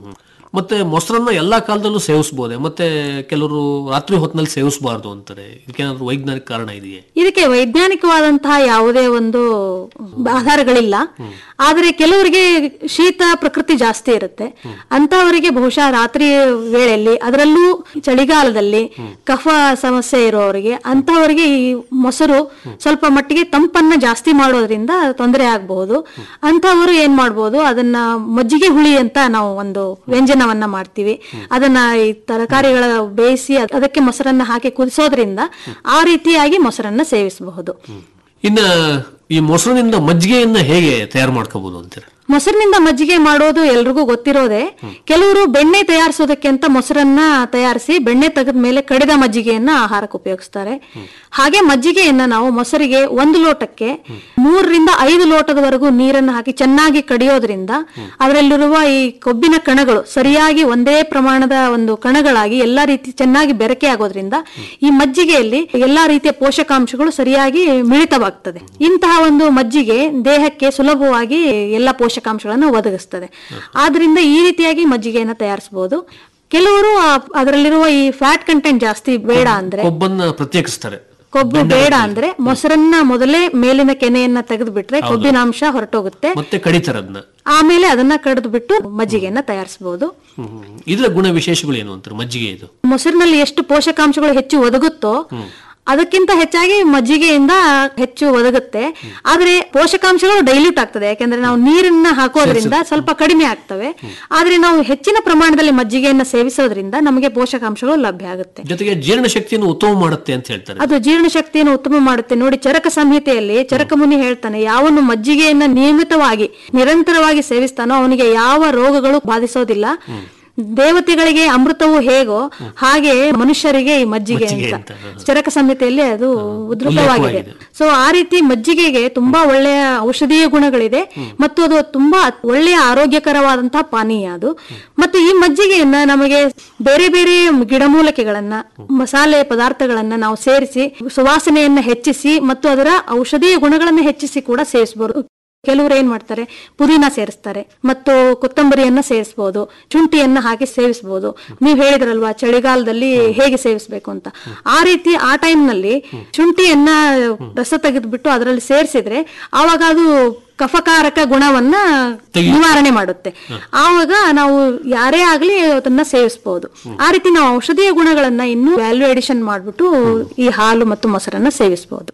ಮತ್ತೆ ಮೊಸರನ್ನ ಎಲ್ಲಾ ಕಾಲದಲ್ಲೂ ಸೇವಿಸಬಹುದೇ ಮತ್ತೆ ಕೆಲವರು ರಾತ್ರಿ ಹೊತ್ತಿನಲ್ಲಿ ಸೇವಿಸಬಾರ್ದು ಅಂತಾರೆ ಇದಕ್ಕೇನಾದ್ರೂ ವೈಜ್ಞಾನಿಕ ಕಾರಣ ಇದೆಯೇ ಇದಕ್ಕೆ ವೈಜ್ಞಾನಿಕವಾದಂತಹ ಯಾವುದೇ ಒಂದು ಆಧಾರಗಳಿಲ್ಲ ಆದರೆ ಕೆಲವರಿಗೆ ಶೀತ ಪ್ರಕೃತಿ ಜಾಸ್ತಿ ಇರುತ್ತೆ ಅಂತವರಿಗೆ ಬಹುಶಃ ರಾತ್ರಿ ವೇಳೆಯಲ್ಲಿ ಅದರಲ್ಲೂ ಚಳಿಗಾಲದಲ್ಲಿ ಕಫ ಸಮಸ್ಯೆ ಇರೋವರಿಗೆ ಅಂತವರಿಗೆ ಈ ಮೊಸರು ಸ್ವಲ್ಪ ಮಟ್ಟಿಗೆ ತಂಪನ್ನ ಜಾಸ್ತಿ ಮಾಡೋದ್ರಿಂದ ತೊಂದರೆ ಆಗಬಹುದು ಅಂತವರು ಏನ್ ಮಾಡ್ಬೋದು ಅದನ್ನ ಮಜ್ಜಿಗೆ ಹುಳಿ ಅಂತ ನಾವು ಒಂದು ವ್ಯಂಜನವನ್ನ ಮಾಡ್ತೀವಿ ಅದನ್ನ ಈ ತರಕಾರಿಗಳ ಬೇಯಿಸಿ ಅದ್- ಅದಕ್ಕೆ ಮೊಸರನ್ನ ಹಾಕಿ ಕುದಿಸೋದ್ರಿಂದ ಆ ರೀತಿಯಾಗಿ ಮೊಸರನ್ನ ಸೇವಿಸಬಹುದು ಇನ್ನ ಈ ಮೊಸರಿನಿಂದ ಮಜ್ಜಿಗೆಯನ್ನ ಹೇಗೆ ತಯಾರು ಮಾಡ್ಕೋಬಹುದು ಅಂತೀರ ಮೊಸರಿನಿಂದ ಮಜ್ಜಿಗೆ ಮಾಡೋದು ಎಲ್ರಿಗೂ ಗೊತ್ತಿರೋದೆ ಕೆಲವರು ಬೆಣ್ಣೆ ತಯಾರಿಸೋದಕ್ಕೆ ಅಂತ ಮೊಸರನ್ನ ತಯಾರಿಸಿ ಬೆಣ್ಣೆ ತೆಗೆದ ಮೇಲೆ ಕಡಿದ ಮಜ್ಜಿಗೆಯನ್ನ ಆಹಾರಕ್ಕೆ ಉಪಯೋಗಿಸ್ತಾರೆ ಹಾಗೆ ಮಜ್ಜಿಗೆಯನ್ನ ನಾವು ಮೊಸರಿಗೆ ಒಂದು ಲೋಟಕ್ಕೆ ಮೂರರಿಂದ ಐದು ಲೋಟದವರೆಗೂ ನೀರನ್ನು ಹಾಕಿ ಚೆನ್ನಾಗಿ ಕಡಿಯೋದ್ರಿಂದ ಅದರಲ್ಲಿರುವ ಈ ಕೊಬ್ಬಿನ ಕಣಗಳು ಸರಿಯಾಗಿ ಒಂದೇ ಪ್ರಮಾಣದ ಒಂದು ಕಣಗಳಾಗಿ ಎಲ್ಲಾ ರೀತಿ ಚೆನ್ನಾಗಿ ಬೆರಕೆ ಆಗೋದ್ರಿಂದ ಈ ಮಜ್ಜಿಗೆಯಲ್ಲಿ ಎಲ್ಲಾ ರೀತಿಯ ಪೋಷಕಾಂಶಗಳು ಸರಿಯಾಗಿ ಮಿಳಿತವಾಗ್ತದೆ ಇಂತಹ ಒಂದು ಮಜ್ಜಿಗೆ ದೇಹಕ್ಕೆ ಸುಲಭವಾಗಿ ಎಲ್ಲ ಪೋಷಕಾಂಶಗಳನ್ನು ಒದಗಿಸ್ತದೆ ಆದ್ರಿಂದ ಈ ರೀತಿಯಾಗಿ ಮಜ್ಜಿಗೆಯನ್ನು ತಯಾರಿಸಬಹುದು ಕೆಲವರು ಆ- ಅದರಲ್ಲಿರುವ ಈ ಫ್ಯಾಟ್ ಕಂಟೆಂಟ್ ಜಾಸ್ತಿ ಬೇಡ ಅಂದ್ರೆ ಕೊಬ್ಬನ್ನ ಪ್ರತ್ಯೇಕಿಸ್ತಾರೆ ಕೊಬ್ಬು ಬೇಡ ಅಂದ್ರೆ ಮೊಸರನ್ನ ಮೊದಲೇ ಮೇಲಿನ ಕೆನೆಯನ್ನ ತೆಗೆದು ಬಿಟ್ರೆ ಕೊಬ್ಬಿನಾಂಶ ಹೊರಟೋಗುತ್ತೆ ಮತ್ತೆ ಕಡಿತಾರೆ ಅದನ್ನ ಆಮೇಲೆ ಅದನ್ನ ಕಡಿದು ಬಿಟ್ಟು ಮಜ್ಜಿಗೆಯನ್ನ ತಯಾರಿಸಬಹುದು ಇದರ ಗುಣ ವಿಶೇಷಗಳು ಏನು ಅಂತಾರೆ ಮಜ್ಜಿಗೆ ಇದು ಮೊಸರಿನಲ್ಲಿ ಎಷ್ಟು ಪೋಷಕಾಂಶಗಳು ಹೆಚ್ಚು ಒದಗುತ್ತೋ ಅದಕ್ಕಿಂತ ಹೆಚ್ಚಾಗಿ ಮಜ್ಜಿಗೆಯಿಂದ ಹೆಚ್ಚು ಒದಗುತ್ತೆ ಆದ್ರೆ ಪೋಷಕಾಂಶಗಳು ಡೈಲ್ಯೂಟ್ ಆಗ್ತದೆ ಯಾಕಂದ್ರೆ ನಾವು ನೀರನ್ನ ಹಾಕೋದ್ರಿಂದ ಸ್ವಲ್ಪ ಕಡಿಮೆ ಆಗ್ತವೆ ಆದ್ರೆ ನಾವು ಹೆಚ್ಚಿನ ಪ್ರಮಾಣದಲ್ಲಿ ಮಜ್ಜಿಗೆಯನ್ನ ಸೇವಿಸೋದ್ರಿಂದ ನಮಗೆ ಪೋಷಕಾಂಶಗಳು ಲಭ್ಯ ಆಗುತ್ತೆ ಜೊತೆಗೆ ಜೀರ್ಣ ಶಕ್ತಿಯನ್ನು ಉತ್ತಮ ಮಾಡುತ್ತೆ ಅಂತ ಹೇಳ್ತಾರೆ ಅದು ಜೀರ್ಣಶಕ್ತಿಯನ್ನು ಉತ್ತಮ ಮಾಡುತ್ತೆ ನೋಡಿ ಚರಕ ಸಂಹಿತೆಯಲ್ಲಿ ಚರಕ ಮುನಿ ಹೇಳ್ತಾನೆ ಯಾವನು ಮಜ್ಜಿಗೆಯನ್ನ ನಿಯಮಿತವಾಗಿ ನಿರಂತರವಾಗಿ ಸೇವಿಸ್ತಾನೋ ಅವನಿಗೆ ಯಾವ ರೋಗಗಳು ಬಾಧಿಸೋದಿಲ್ಲ ದೇವತೆಗಳಿಗೆ ಅಮೃತವು ಹೇಗೋ ಹಾಗೆ ಮನುಷ್ಯರಿಗೆ ಈ ಮಜ್ಜಿಗೆ ಮಜ್ಜಿಗೆ ಅಂತ ಅಂತ, ಚರಕ ಸಂಹಿತೆಯಲ್ಲಿ ಅದು ಉದ್ಧೃತವಾಗಿದೆ ಉಲ್ಲೇಖವಾಗಿದೆ. ಸೊ ಆ ರೀತಿ ಮಜ್ಜಿಗೆಗೆ ತುಂಬಾ ಒಳ್ಳೆಯ ಔಷಧೀಯ ಗುಣಗಳಿದೆ ಮತ್ತು ಅದು ತುಂಬಾ ಒಳ್ಳೆಯ ಆರೋಗ್ಯಕರವಾದಂತಹ ಪಾನೀಯ ಅದು ಮತ್ತು ಈ ಮಜ್ಜಿಗೆಯನ್ನ ನಮಗೆ ಬೇರೆ ಬೇರೆ ಗಿಡಮೂಲಿಕೆಗಳನ್ನ ಮಸಾಲೆ ಪದಾರ್ಥಗಳನ್ನ ನಾವು ಸೇರಿಸಿ ಸುವಾಸನೆಯನ್ನ ಹೆಚ್ಚಿಸಿ ಮತ್ತು ಅದರ ಔಷಧೀಯ ಗುಣಗಳನ್ನ ಹೆಚ್ಚಿಸಿ ಕೂಡ ಸೇವಿಸಬಹುದು ಕೆಲವರು ಏನ್ ಮಾಡ್ತಾರೆ ಪುದೀನ ಸೇರಿಸ್ತಾರೆ ಮತ್ತು ಕೊತ್ತಂಬರಿಯನ್ನ ಸೇರಿಸಬಹುದು ಶುಂಠಿಯನ್ನ ಹಾಕಿ ಸೇವಿಸಬಹುದು ನೀವು ಹೇಳಿದ್ರಲ್ವಾ ಚಳಿಗಾಲದಲ್ಲಿ ಹೇಗೆ ಸೇವಿಸಬೇಕು ಅಂತ ಆ ರೀತಿ ಆ time ನಲ್ಲಿ ಶುಂಠಿಯನ್ನ ರಸ ತೆಗೆದ್ಬಿಟ್ಟು ಅದರಲ್ಲಿ ಸೇರಿಸಿದ್ರೆ ಆವಾಗ ಅದು ಕಫಕಾರಕ ಗುಣವನ್ನ ನಿವಾರಣೆ ಮಾಡುತ್ತೆ ಆವಾಗ ನಾವು ಯಾರೇ ಆಗ್ಲಿ ಅದನ್ನ ಸೇವಿಸಬಹುದು ಆ ರೀತಿ ನಾವು ಔಷಧೀಯ ಗುಣಗಳನ್ನ ಇನ್ನೂ ವ್ಯಾಲ್ಯೂ ಎಡಿಷನ್ ಮಾಡ್ಬಿಟ್ಟು ಈ ಹಾಲು ಮತ್ತು ಮೊಸರನ್ನ ಸೇವಿಸಬಹುದು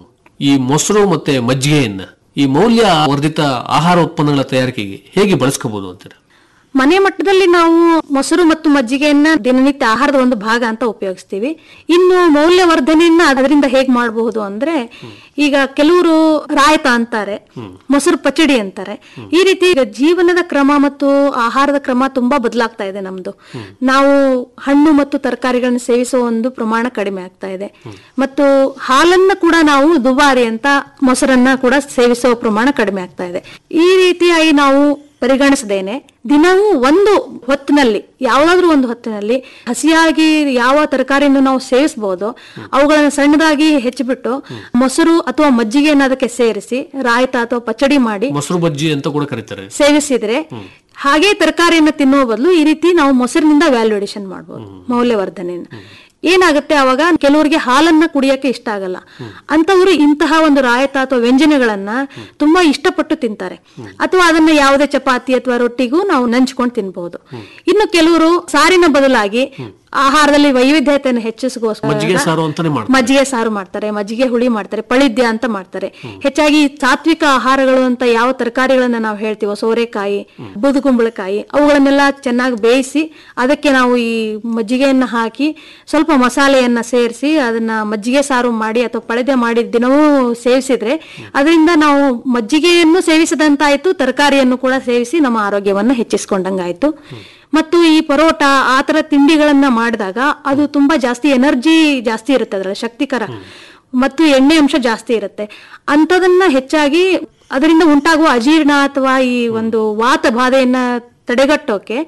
ಈ ಮೊಸರು ಮತ್ತೆ ಮಜ್ಜಿಗೆಯನ್ನ ಈ ಮೌಲ್ಯ ವರ್ಧಿತ ಆಹಾರ ಉತ್ಪನ್ನಗಳ ತಯಾರಿಕೆಗೆ ಹೇಗೆ ಬಳಸ್ಕೋಬಹುದು ಅಂತಾರೆ ಮನೆ ಮಟ್ಟದಲ್ಲಿ ನಾವು ಮೊಸರು ಮತ್ತು ಮಜ್ಜಿಗೆಯನ್ನ ದಿನನಿತ್ಯ ಆಹಾರದ ಒಂದು ಭಾಗ ಅಂತ ಉಪಯೋಗಿಸ್ತೀವಿ ಇನ್ನು ಮೌಲ್ಯವರ್ಧನೆಯನ್ನ ಅದರಿಂದ ಹೇಗ್ ಮಾಡಬಹುದು ಅಂದ್ರೆ ಈಗ ಕೆಲವರು ರಾಯತ ಅಂತಾರೆ ಮೊಸರು ಪಚಡಿ ಅಂತಾರೆ ಈ ರೀತಿ ಈಗ ಜೀವನದ ಕ್ರಮ ಮತ್ತು ಆಹಾರದ ಕ್ರಮ ತುಂಬಾ ಬದಲಾಗ್ತಾ ಇದೆ ನಮ್ದು ನಾವು ಹಣ್ಣು ಮತ್ತು ತರಕಾರಿಗಳನ್ನು ಸೇವಿಸುವ ಒಂದು ಪ್ರಮಾಣ ಕಡಿಮೆ ಆಗ್ತಾ ಇದೆ ಮತ್ತು ಹಾಲನ್ನ ಕೂಡ ನಾವು ದುಬಾರಿ ಅಂತ ಮೊಸರನ್ನ ಕೂಡ ಸೇವಿಸುವ ಪ್ರಮಾಣ ಕಡಿಮೆ ಆಗ್ತಾ ಇದೆ ಈ ರೀತಿಯಾಗಿ ನಾವು ಪರಿಗಣಿಸದೇನೆ ದಿನವೂ ಒಂದು ಹೊತ್ತಿನಲ್ಲಿ ಯಾವುದಾದ್ರೂ ಒಂದು ಹೊತ್ತಿನಲ್ಲಿ ಹಸಿಯಾಗಿ ಯಾವ ತರಕಾರಿಯನ್ನು ನಾವು ಸೇವಿಸಬಹುದು ಅವುಗಳನ್ನು ಸಣ್ಣದಾಗಿ ಹೆಚ್ಚಿಬಿಟ್ಟು ಮೊಸರು ಅಥವಾ ಮಜ್ಜಿಗೆಯನ್ನು ಅದಕ್ಕೆ ಸೇರಿಸಿ ರಾಯ್ತ ಅಥವಾ ಪಚಡಿ ಮಾಡಿ ಮೊಸರು ಬಜ್ಜಿ ಅಂತ ಕೂಡ ಕರೀತಾರೆ ಸೇವಿಸಿದ್ರೆ ಹಾಗೆ ತರಕಾರಿಯನ್ನು ತಿನ್ನುವ ಬದಲು ಈ ರೀತಿ ನಾವು ಮೊಸರಿನಿಂದ ವ್ಯಾಲ್ಯೂಡೇಷನ್ ಮಾಡಬಹುದು ಮೌಲ್ಯವರ್ಧನೆಯನ್ನು ಏನಾಗುತ್ತೆ ಅವಾಗ ಕೆಲವರಿಗೆ ಹಾಲನ್ನ ಕುಡಿಯಕ್ಕೆ ಇಷ್ಟ ಆಗಲ್ಲ ಅಂತವರು ಇಂತಹ ಒಂದು ರಾಯತ ಅಥವಾ ವ್ಯಂಜನಗಳನ್ನ ತುಂಬಾ ಇಷ್ಟಪಟ್ಟು ತಿಂತಾರೆ ಅಥವಾ ಅದನ್ನ ಯಾವುದೇ ಚಪಾತಿ ಅಥವಾ ರೊಟ್ಟಿಗೂ ನಾವು ನಂಚ್ಕೊಂಡು ತಿನ್ಬಹುದು ಇನ್ನು ಕೆಲವರು ಸಾರಿನ ಬದಲಾಗಿ ಆಹಾರದಲ್ಲಿ ವೈವಿಧ್ಯತೆಯನ್ನು ಹೆಚ್ಚಿಸಗೋಸ್ಕರ ಮಜ್ಜಿಗೆ ಸಾರು ಅಂತಾನೆ ಮಾಡ್ತಾರೆ ಮಜ್ಜಿಗೆ ಸಾರು ಮಾಡ್ತಾರೆ ಮಜ್ಜಿಗೆ ಹುಳಿ ಮಾಡ್ತಾರೆ ಪಳಿದ್ಯ ಅಂತ ಮಾಡ್ತಾರೆ ಹೆಚ್ಚಾಗಿ ಸಾತ್ವಿಕ ಆಹಾರಗಳು ಅಂತ ಯಾವ ತರಕಾರಿಗಳನ್ನ ನಾವು ಹೇಳ್ತೀವೋ ಸೋರೆಕಾಯಿ ಬೂದುಗುಂಬಳಕಾಯಿ ಅವುಗಳನ್ನೆಲ್ಲ ಚೆನ್ನಾಗಿ ಬೇಯಿಸಿ ಅದಕ್ಕೆ ನಾವು ಈ ಮಜ್ಜಿಗೆಯನ್ನ ಹಾಕಿ ಸ್ವಲ್ಪ ಮಸಾಲೆಯನ್ನ ಸೇರಿಸಿ ಅದನ್ನ ಮಜ್ಜಿಗೆ ಸಾರು ಮಾಡಿ ಅಥವಾ ಪಳೆದೆ ಮಾಡಿ ದಿನವೂ ಸೇವಿಸಿದ್ರೆ ಅದರಿಂದ ನಾವು ಮಜ್ಜಿಗೆಯನ್ನು ಸೇವಿಸಿದಂತಾಯ್ತು ತರಕಾರಿಯನ್ನು ಕೂಡ ಸೇವಿಸಿ ನಮ್ಮ ಆರೋಗ್ಯವನ್ನ ಹೆಚ್ಚಿಸ್ಕೊಂಡಂಗಾಯ್ತು ಮತ್ತು ಈ ಪರೋಟ ಆ ತರ ತಿಂಡಿಗಳನ್ನ ಮಾಡಿದಾಗ ಅದು ತುಂಬಾ ಜಾಸ್ತಿ ಎನರ್ಜಿ ಜಾಸ್ತಿ ಇರುತ್ತೆ ಅದರಲ್ಲಿ ಶಕ್ತಿಕರ ಮತ್ತು ಎಣ್ಣೆ ಅಂಶ ಜಾಸ್ತಿ ಇರುತ್ತೆ ಅಂಥದನ್ನ ಹೆಚ್ಚಾಗಿ ಅದರಿಂದ ಉಂಟಾಗುವ ಅಜೀರ್ಣ ಅಥವಾ ಈ ಒಂದು ವಾತ ಬಾಧೆಯನ್ನ ತಡೆಗಟ್ಟೋಕೆ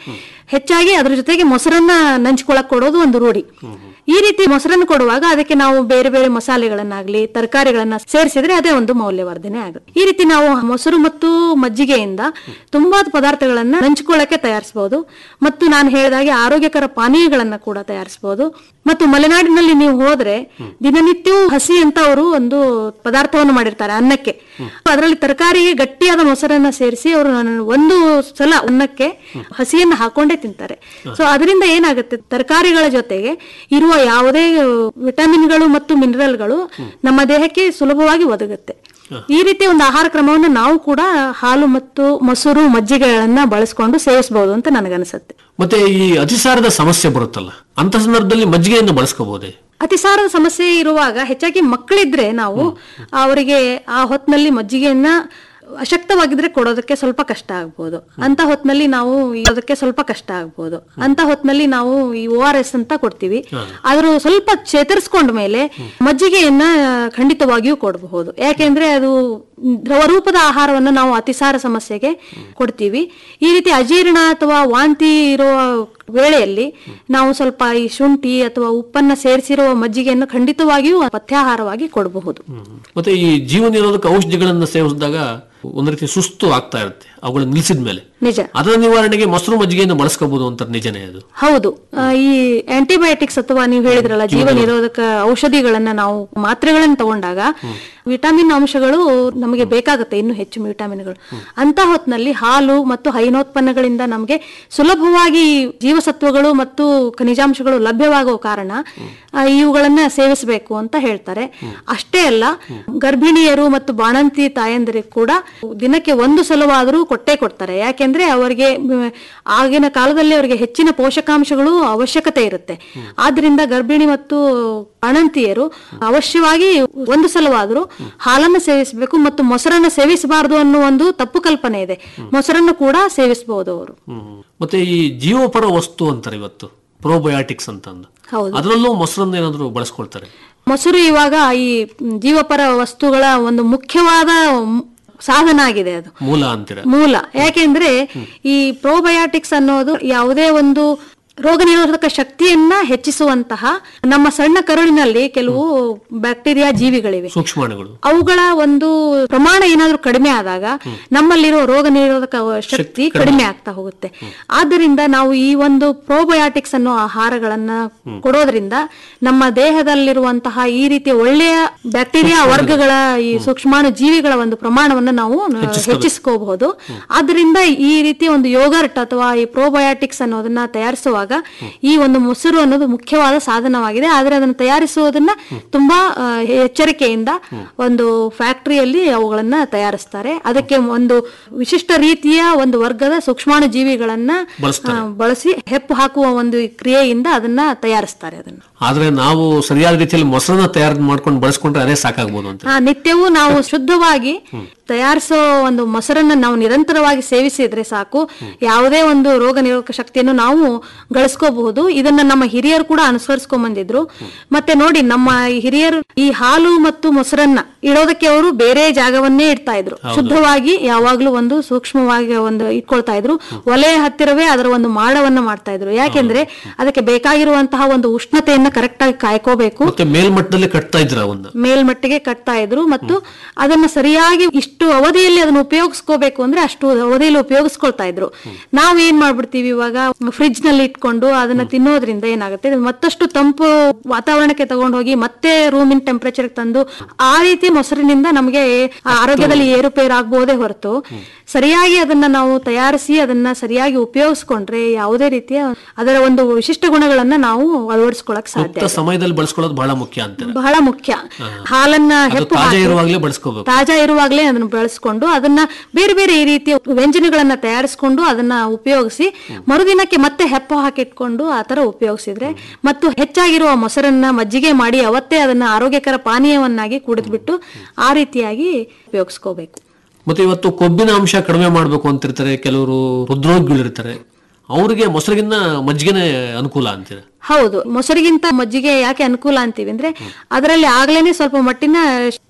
ಹೆಚ್ಚಾಗಿ ಅದ್ರ ಜೊತೆಗೆ ಮೊಸರನ್ನ ನಂಚ್ಕೊಳಕ್ ಕೊಡೋದು ಒಂದು ರೂಢಿ ಈ ರೀತಿ ಮೊಸರನ್ನು ಕೊಡುವಾಗ ಅದಕ್ಕೆ ನಾವು ಬೇರೆ ಬೇರೆ ಮಸಾಲೆಗಳನ್ನಾಗ್ಲಿ ತರಕಾರಿಗಳನ್ನ ಸೇರಿಸಿದ್ರೆ ಅದೇ ಒಂದು ಮೌಲ್ಯವರ್ಧನೆ ಆಗುತ್ತೆ ಈ ರೀತಿ ನಾವು ಮೊಸರು ಮತ್ತು ಮಜ್ಜಿಗೆಯಿಂದ ತುಂಬಾ ಪದಾರ್ಥಗಳನ್ನ ನಂಚ್ಕೊಳ್ಳಕ್ಕೆ ತಯಾರಿಸಬಹುದು ಮತ್ತು ನಾನು ಹೇಳಿದಾಗೆ ಆರೋಗ್ಯಕರ ಪಾನೀಯಗಳನ್ನ ಕೂಡ ತಯಾರಿಸಬಹುದು ಮತ್ತು ಮಲೆನಾಡಿನಲ್ಲಿ ನೀವು ಹೋದ್ರೆ ದಿನನಿತ್ಯವೂ ಹಸಿ ಅಂತ ಅವರು ಒಂದು ಪದಾರ್ಥವನ್ನು ಮಾಡಿರ್ತಾರೆ ಅನ್ನಕ್ಕೆ ಅದರಲ್ಲಿ ತರಕಾರಿಗೆ ಗಟ್ಟಿಯಾದ ಮೊಸರನ್ನ ಸೇರಿಸಿ ಅವರು ಒಂದು ಸಲ ಅನ್ನಕ್ಕೆ ಹಸಿಯನ್ನ ಹಾಕೊಂಡೇ ತಿಂತಾರೆ ಸೊ ಅದರಿಂದ ಏನಾಗುತ್ತೆ ತರಕಾರಿಗಳ ಜೊತೆಗೆ ಇರುವ ಯಾವುದೇ ವಿಟಮಿನ್ಗಳು ಮತ್ತು ಮಿನರಲ್ಗಳು ನಮ್ಮ ದೇಹಕ್ಕೆ ಸುಲಭವಾಗಿ ಒದಗುತ್ತೆ ಈ ರೀತಿಯ ಒಂದು ಆಹಾರ ಕ್ರಮವನ್ನು ನಾವು ಕೂಡ ಹಾಲು ಮತ್ತು ಮೊಸರು ಮಜ್ಜಿಗೆಗಳನ್ನ ಬಳಸ್ಕೊಂಡು ಸೇವಿಸಬಹುದು ಅಂತ ನನಗನ್ಸುತ್ತೆ ಮತ್ತೆ ಈ ಅತಿಸಾರದ ಸಮಸ್ಯೆ ಬರುತ್ತಲ್ಲ ಅಂತ ಸಂದರ್ಭದಲ್ಲಿ ಮಜ್ಜಿಗೆಯನ್ನು ಬಳಸ್ಕೋಬಹುದೇ ಅತಿಸಾರದ ಸಮಸ್ಯೆ ಇರುವಾಗ ಹೆಚ್ಚಾಗಿ ಮಕ್ಕಳಿದ್ರೆ ನಾವು ಅವರಿಗೆ ಆ ಹೊತ್ತಿನಲ್ಲಿ ಮಜ್ಜಿಗೆಯನ್ನ ಅಶಕ್ತವಾಗಿದ್ರೆ ಕೊಡೋದಕ್ಕೆ ಸ್ವಲ್ಪ ಕಷ್ಟ ಆಗ್ಬೋದು ಅಂತ ಹೊತ್ತಿನಲ್ಲಿ ನಾವು ಅದಕ್ಕೆ ಸ್ವಲ್ಪ ಕಷ್ಟ ಆಗ್ಬೋದು ಅಂತ ಹೊತ್ತಿನಲ್ಲಿ ನಾವು ಈ ಓ ಆರ್ ಎಸ್ ಅಂತ ಕೊಡ್ತೀವಿ ಆದ್ರೂ ಸ್ವಲ್ಪ ಚೇತರಿಸ್ಕೊಂಡ ಮೇಲೆ ಮಜ್ಜಿಗೆಯನ್ನ ಖಂಡಿತವಾಗಿಯೂ ಕೊಡಬಹುದು ಯಾಕೆಂದ್ರೆ ಅದು ದ್ರವ ರೂಪದ ಆಹಾರವನ್ನು ನಾವು ಅತಿಸಾರ ಸಮಸ್ಯೆಗೆ ಕೊಡ್ತೀವಿ ಈ ರೀತಿ ಅಜೀರ್ಣ ಅಥವಾ ವಾಂತಿ ಇರುವ ವೇಳೆಯಲ್ಲಿ ನಾವು ಸ್ವಲ್ಪ ಈ ಶುಂಠಿ ಅಥವಾ ಉಪ್ಪನ್ನ ಸೇರಿಸಿರುವ ಮಜ್ಜಿಗೆಯನ್ನು ಖಂಡಿತವಾಗಿಯೂ ಪಥ್ಯಾಹಾರವಾಗಿ ಕೊಡಬಹುದು ಮತ್ತೆ ಈ ಜೀವ ನಿರೋಧಕ ಔಷಧಿಗಳನ್ನ ಸೇವಿಸಿದಾಗ ಒಂದ್ ರೀತಿ ಸುಸ್ತು ಆಗ್ತಾ ಇರುತ್ತೆ ಅವುಗಳನ್ನ ನಿಲ್ಸಿದ ಮೇಲೆ ನಿಜ ಅದರ ನಿವಾರಣೆಗೆ ಮೊಸರು ಮಜ್ಜಿಗೆಯನ್ನು ಬಳಸ್ಕೋಬಹುದು ಅಂತ ನಿಜನೇ ಅದು ಹೌದು ಆ, ಈ ಆಂಟಿಬಯೋಟಿಕ್ಸ್ ಅಥವಾ ನೀವು ಹೇಳಿದ್ರಲ್ಲ ಜೀವ ನಿರೋಧಕ ಔಷಧಿಗಳನ್ನ ನಾವು ಮಾತ್ರೆಗಳನ್ನ ತಗೊಂಡಾಗ ವಿಟಮಿನ್ ಅಂಶಗಳು ನಮಗೆ ಬೇಕಾಗುತ್ತೆ ಇನ್ನು ಹೆಚ್ಚು ವಿಟಮಿನ್ಗಳು ಅಂತ ಹೊತ್ತಿನಲ್ಲಿ ಹಾಲು ಮತ್ತು ಹೈನೋತ್ಪನ್ನಗಳಿಂದ ನಮಗೆ ಸುಲಭವಾಗಿ ಜೀವಸತ್ವಗಳು ಮತ್ತು ಖನಿಜಾಂಶಗಳು ಲಭ್ಯವಾಗುವ ಕಾರಣ ಆ, ಇವುಗಳನ್ನ ಸೇವಿಸಬೇಕು ಅಂತ ಹೇಳ್ತಾರೆ ಅಷ್ಟೇ ಅಲ್ಲ ಗರ್ಭಿಣಿಯರು ಮತ್ತು ಬಾಣಂತಿ ತಾಯಂದಿರಿಗೆ ಕೂಡ ದಿನಕ್ಕೆ ಒಂದು ಸಲವಾದರೂ ಕೊಟ್ಟೇ ಕೊಡ್ತಾರೆ ಯಾಕೆಂದ್ರೆ ಅವರಿಗೆ ಮ್, ಆಗಿನ ಕಾಲದಲ್ಲಿ ಅವರಿಗೆ ಹೆಚ್ಚಿನ ಪೋಷಕಾಂಶಗಳು ಅವಶ್ಯಕತೆ ಇರುತ್ತೆ ಆದ್ರಿಂದ ಗರ್ಭಿಣಿ ಮತ್ತು ಬಾಣಂತಿಯರು ಅವಶ್ಯವಾಗಿ ಒಂದು ಸಲವಾದರೂ ಹಾಲನ್ನು ಸೇವಿಸಬೇಕು ಮತ್ತು ಮೊಸರನ್ನು ಸೇವಿಸಬಾರದು ಅನ್ನೋ ಒಂದು ತಪ್ಪು ಕಲ್ಪನೆ ಇದೆ ಮೊಸರನ್ನು ಕೂಡ ಸೇವಿಸಬಹುದು ಅವರು ಮತ್ತೆ ಈ ಜೀವಪರ ವಸ್ತು ಅಂತಾರೆ ಇವತ್ತು ಪ್ರೋಬಯಾಟಿಕ್ಸ್ ಅಂತಂದು ಹೌದು ಅದರಲ್ಲೂ ಮೊಸರನ್ನ ಏನಾದ್ರು ಬಳಸ್ಕೊಳ್ತಾರೆ ಮೊಸರು ಇವಾಗ ಈ ಜೀವಪರ ವಸ್ತುಗಳ ಒಂದು ಮುಖ್ಯವಾದ ಮ್- ಸಾಧನ ಆಗಿದೆ ಅದು ಮೂಲ ಅಂತೀರ ಮೂಲ ಯಾಕೆಂದ್ರೆ ಈ ಪ್ರೋಬಯಾಟಿಕ್ಸ್ ಅನ್ನೋದು ಯಾವುದೇ ಒಂದು ರೋಗ ನಿರೋಧಕ ಶಕ್ತಿಯನ್ನ ಹೆಚ್ಚಿಸುವಂತಹ ನಮ್ಮ ಸಣ್ಣ ಕರುಳಿನಲ್ಲಿ ಕೆಲವು ಬ್ಯಾಕ್ಟೀರಿಯಾ ಜೀವಿಗಳಿವೆ ಸೂಕ್ಷ್ಮಾಣುಗಳು ಅವುಗಳ ಒಂದು ಪ್ರಮಾಣ ಏನಾದ್ರೂ ಕಡಿಮೆ ಆದಾಗ ನಮ್ಮಲ್ಲಿರೋ ರೋಗ ನಿರೋಧಕ ಶಕ್ತಿ ಕಡಿಮೆ ಆಗ್ತಾ ಹೋಗುತ್ತೆ ಆದ್ದರಿಂದ ನಾವು ಈ ಒಂದು ಪ್ರೋಬಯಾಟಿಕ್ಸ್ ಅನ್ನೋ ಆಹಾರಗಳನ್ನ ಕೊಡೋದ್ರಿಂದ ನಮ್ಮ ದೇಹದಲ್ಲಿರುವಂತಹ ಈ ರೀತಿಯ ಒಳ್ಳೆಯ ಬ್ಯಾಕ್ಟೀರಿಯಾ ವರ್ಗಗಳ ಈ ಸೂಕ್ಷ್ಮಾಣು ಜೀವಿಗಳ ಒಂದು ಪ್ರಮಾಣವನ್ನು ನಾವು ಹೆಚ್ಚಿಸ್ಕೋಬಹುದು ಆದ್ದರಿಂದ ಈ ರೀತಿಯ ಒಂದು ಯೋಗರ್ಟ್ ಅಥವಾ ಈ ಪ್ರೋಬಯಾಟಿಕ್ಸ್ ಅನ್ನೋದನ್ನ ತಯಾರಿಸುವಾಗ ಈ ಒಂದು ಮೊಸರು ಅನ್ನೋದು ಮುಖ್ಯವಾದ ಸಾಧನವಾಗಿದೆ ಆದ್ರೆ ಅದನ್ನು ತಯಾರಿಸುವುದನ್ನ ತುಂಬಾ ಆ, ಎಚ್ಚರಿಕೆಯಿಂದ ಒಂದು ಫ್ಯಾಕ್ಟರಿಯಲ್ಲಿ ಅವುಗಳನ್ನ ತಯಾರಿಸ್ತಾರೆ ಅದಕ್ಕೆ ಒಂದು ವಿಶಿಷ್ಟ ರೀತಿಯ ಒಂದು ವರ್ಗದ ಸೂಕ್ಷ್ಮಾಣು ಜೀವಿಗಳನ್ನ ಆ, ಬಳಸಿ ಹೆಪ್ಪು ಹಾಕುವ ಒಂದು ಕ್ರಿಯೆಯಿಂದ ಅದನ್ನ ತಯಾರಿಸ್ತಾರೆ ಅದನ್ನ ಆದ್ರೆ ನಾವು ಸರಿಯಾದ ರೀತಿಯಲ್ಲಿ ಮೊಸರನ್ನ ತಯಾರು ಮಾಡ್ಕೊಂಡು ಬಳಸ್ಕೊಂಡ್ರೆ ಅದೇ ಸಾಕಾಗ್ಬೋದು ಅಂತ ಆ, ನಿತ್ಯವೂ ನಾವು ಶುದ್ಧವಾಗಿ ತಯಾರಿಸೋ ಒಂದು ಮೊಸರನ್ನ ನಾವು ನಿರಂತರವಾಗಿ ಸೇವಿಸಿದ್ರೆ ಸಾಕು ಯಾವುದೇ ಒಂದು ರೋಗ ನಿರೋಧಕ ಶಕ್ತಿಯನ್ನು ನಾವು ಗಳಿಸ್ಕೋಬಹುದು ಇದನ್ನ ನಮ್ಮ ಹಿರಿಯರು ಕೂಡ ಅನುಸರಿಸ್ಕೊಂಡ್ ಬಂದಿದ್ರು ಮತ್ತೆ ನೋಡಿ ನಮ್ಮ ಈ ಹಿರಿಯರು ಈ ಹಾಲು ಮತ್ತು ಮೊಸರನ್ನ ಇಡೋದಕ್ಕೆ ಅವರು ಬೇರೆ ಜಾಗವನ್ನೇ ಇಡ್ತಾ ಇದ್ರು ಶುದ್ಧವಾಗಿ ಯಾವಾಗ್ಲೂ ಒಂದು ಸೂಕ್ಷ್ಮವಾಗಿ ಒಂದು ಇಟ್ಕೊಳ್ತಾ ಇದ್ರು ಒಲೆ ಹತ್ತಿರವೇ ಅದರ ಒಂದು ಮಾಡವನ್ನ ಮಾಡ್ತಾ ಇದ್ರು ಯಾಕೆಂದ್ರೆ ಅದಕ್ಕೆ ಬೇಕಾಗಿರುವಂತಹ ಒಂದು ಉಷ್ಣತೆಯನ್ನ ಕರೆಕ್ಟ್ ಆಗಿ ಕಾಯ್ಕೋಬೇಕು ಮತ್ತೆ ಮೇಲ್ಮಟ್ಟದಲ್ಲಿ ಕಟ್ತಾ ಇದ್ರ ಅವನ್ನ ಮೇಲ್ಮಟ್ಟಿಗೆ ಕಟ್ತಾ ಇದ್ರು ಮತ್ತು ಅದನ್ನ ಸರಿಯಾಗಿ ಇಷ್ಟು ಅವಧಿಯಲ್ಲಿ ಅದನ್ನ ಉಪಯೋಗಿಸ್ಕೋಬೇಕು ಅಂದ್ರೆ ಅಷ್ಟು ಅವಧಿಯಲ್ಲಿ ಉಪಯೋಗಿಸ್ಕೊಳ್ತಾ ಇದ್ರು ನಾವ್ ಏನ್ ಮಾಡ್ಬಿಡ್ತೀವಿ ಇವಾಗ ಫ್ರಿಡ್ಜ್ ನಲ್ಲಿ ಇಟ್ಕೊಂಡು ಅದನ್ನ ತಿನ್ನೋದ್ರಿಂದ ಏನಾಗುತ್ತೆ ಇದು ಮತ್ತಷ್ಟು ತಂಪು ವಾತಾವರಣಕ್ಕೆ ತಗೊಂಡು ಹೋಗಿ ಮತ್ತೆ ರೂಮಿನ ಟೆಂಪರೇಚರ್ ತಂದು ಆ ರೀತಿ ಮೊಸರಿನಿಂದ ನಮಗೆ ಆರೋಗ್ಯದಲ್ಲಿ ಏರುಪೇರು ಆಗ್ಬೋದೇ ಹೊರತು ಸರಿಯಾಗಿ ಅದನ್ನ ನಾವು ತಯಾರಿಸಿ ಅದನ್ನ ಸರಿಯಾಗಿ ಉಪಯೋಗಿಸ್ಕೊಂಡ್ರೆ ಯಾವುದೇ ರೀತಿಯ ಅದರ ಒಂದು ವಿಶಿಷ್ಟ ಗುಣಗಳನ್ನ ನಾವು ಅಳವಡಿಸ್ಕೊಳಕ್ ಸಾಧ್ಯ ಸೂಕ್ತ ಸಮಯದಲ್ಲಿ ಬಳಸ್ಕೊಳ್ಳೋದು ಬಹಳ ಮುಖ್ಯ ಅಂತಾರೆ ಬಹಳ ಮುಖ್ಯ ಹಾಲನ್ನ ಅದು ಹೆಪ್ಪು ತಾಜಾ ಹಾಕಿ ಇರುವಾಗಲೇ ಬಳಸ್ಕೋಬೇಕು ತಾಜಾ ಇರುವಾಗಲೇ ಅದನ್ನ ಬಳಸ್ಕೊಂಡು ಅದನ್ನ ಬೇರೆ ಬೇರೆ ಈ ರೀತಿಯ ವ್ಯಂಜನಗಳನ್ನ ತಯಾರಿಸ್ಕೊಂಡು ಅದನ್ನ ಉಪಯೋಗಿಸಿ ಮರುದಿನಕ್ಕೆ ಮತ್ತೆ ಹೆಪ್ಪು ಹಾಕಿಟ್ಕೊಂಡು ಆ ತರ ಉಪಯೋಗಿಸಿದ್ರೆ ಮತ್ತು ಹೆಚ್ಚಾಗಿರುವ ಮೊಸರನ್ನ ಮಜ್ಜಿಗೆ ಮಾಡಿ ಅವತ್ತೇ ಅದನ್ನ ಆರೋಗ್ಯಕರ ಪಾನೀಯವನ್ನಾಗಿ ಕುಡಿದ್ಬಿಟ್ಟು ಆ ರೀತಿಯಾಗಿ ಉಪಯೋಗಿಸ್ಕೋಬೇಕು ಮತ್ತೆ ಇವತ್ತು ಕೊಬ್ಬಿನ ಅಂಶ ಕಡಿಮೆ ಮಾಡ್ಬೇಕು ಅಂತಿರ್ತಾರೆ ಕೆಲವರು ಹೃದ್ರೋಗಿಗಳಿರ್ತಾರೆ ಅವರಿಗೆ ಮೊಸರಿಗಿನ್ನ ಮಜ್ಜಿಗೆನೆ ಅನುಕೂಲ ಅಂತೀರ ಹೌದು ಮೊಸರಿಗಿಂತ ಮಜ್ಜಿಗೆ ಯಾಕೆ ಅನುಕೂಲ ಅಂತೀವಿ ಅಂದ್ರೆ ಅದರಲ್ಲಿ ಆಗ್ಲೇನೆ ಸ್ವಲ್ಪ ಮಟ್ಟಿನ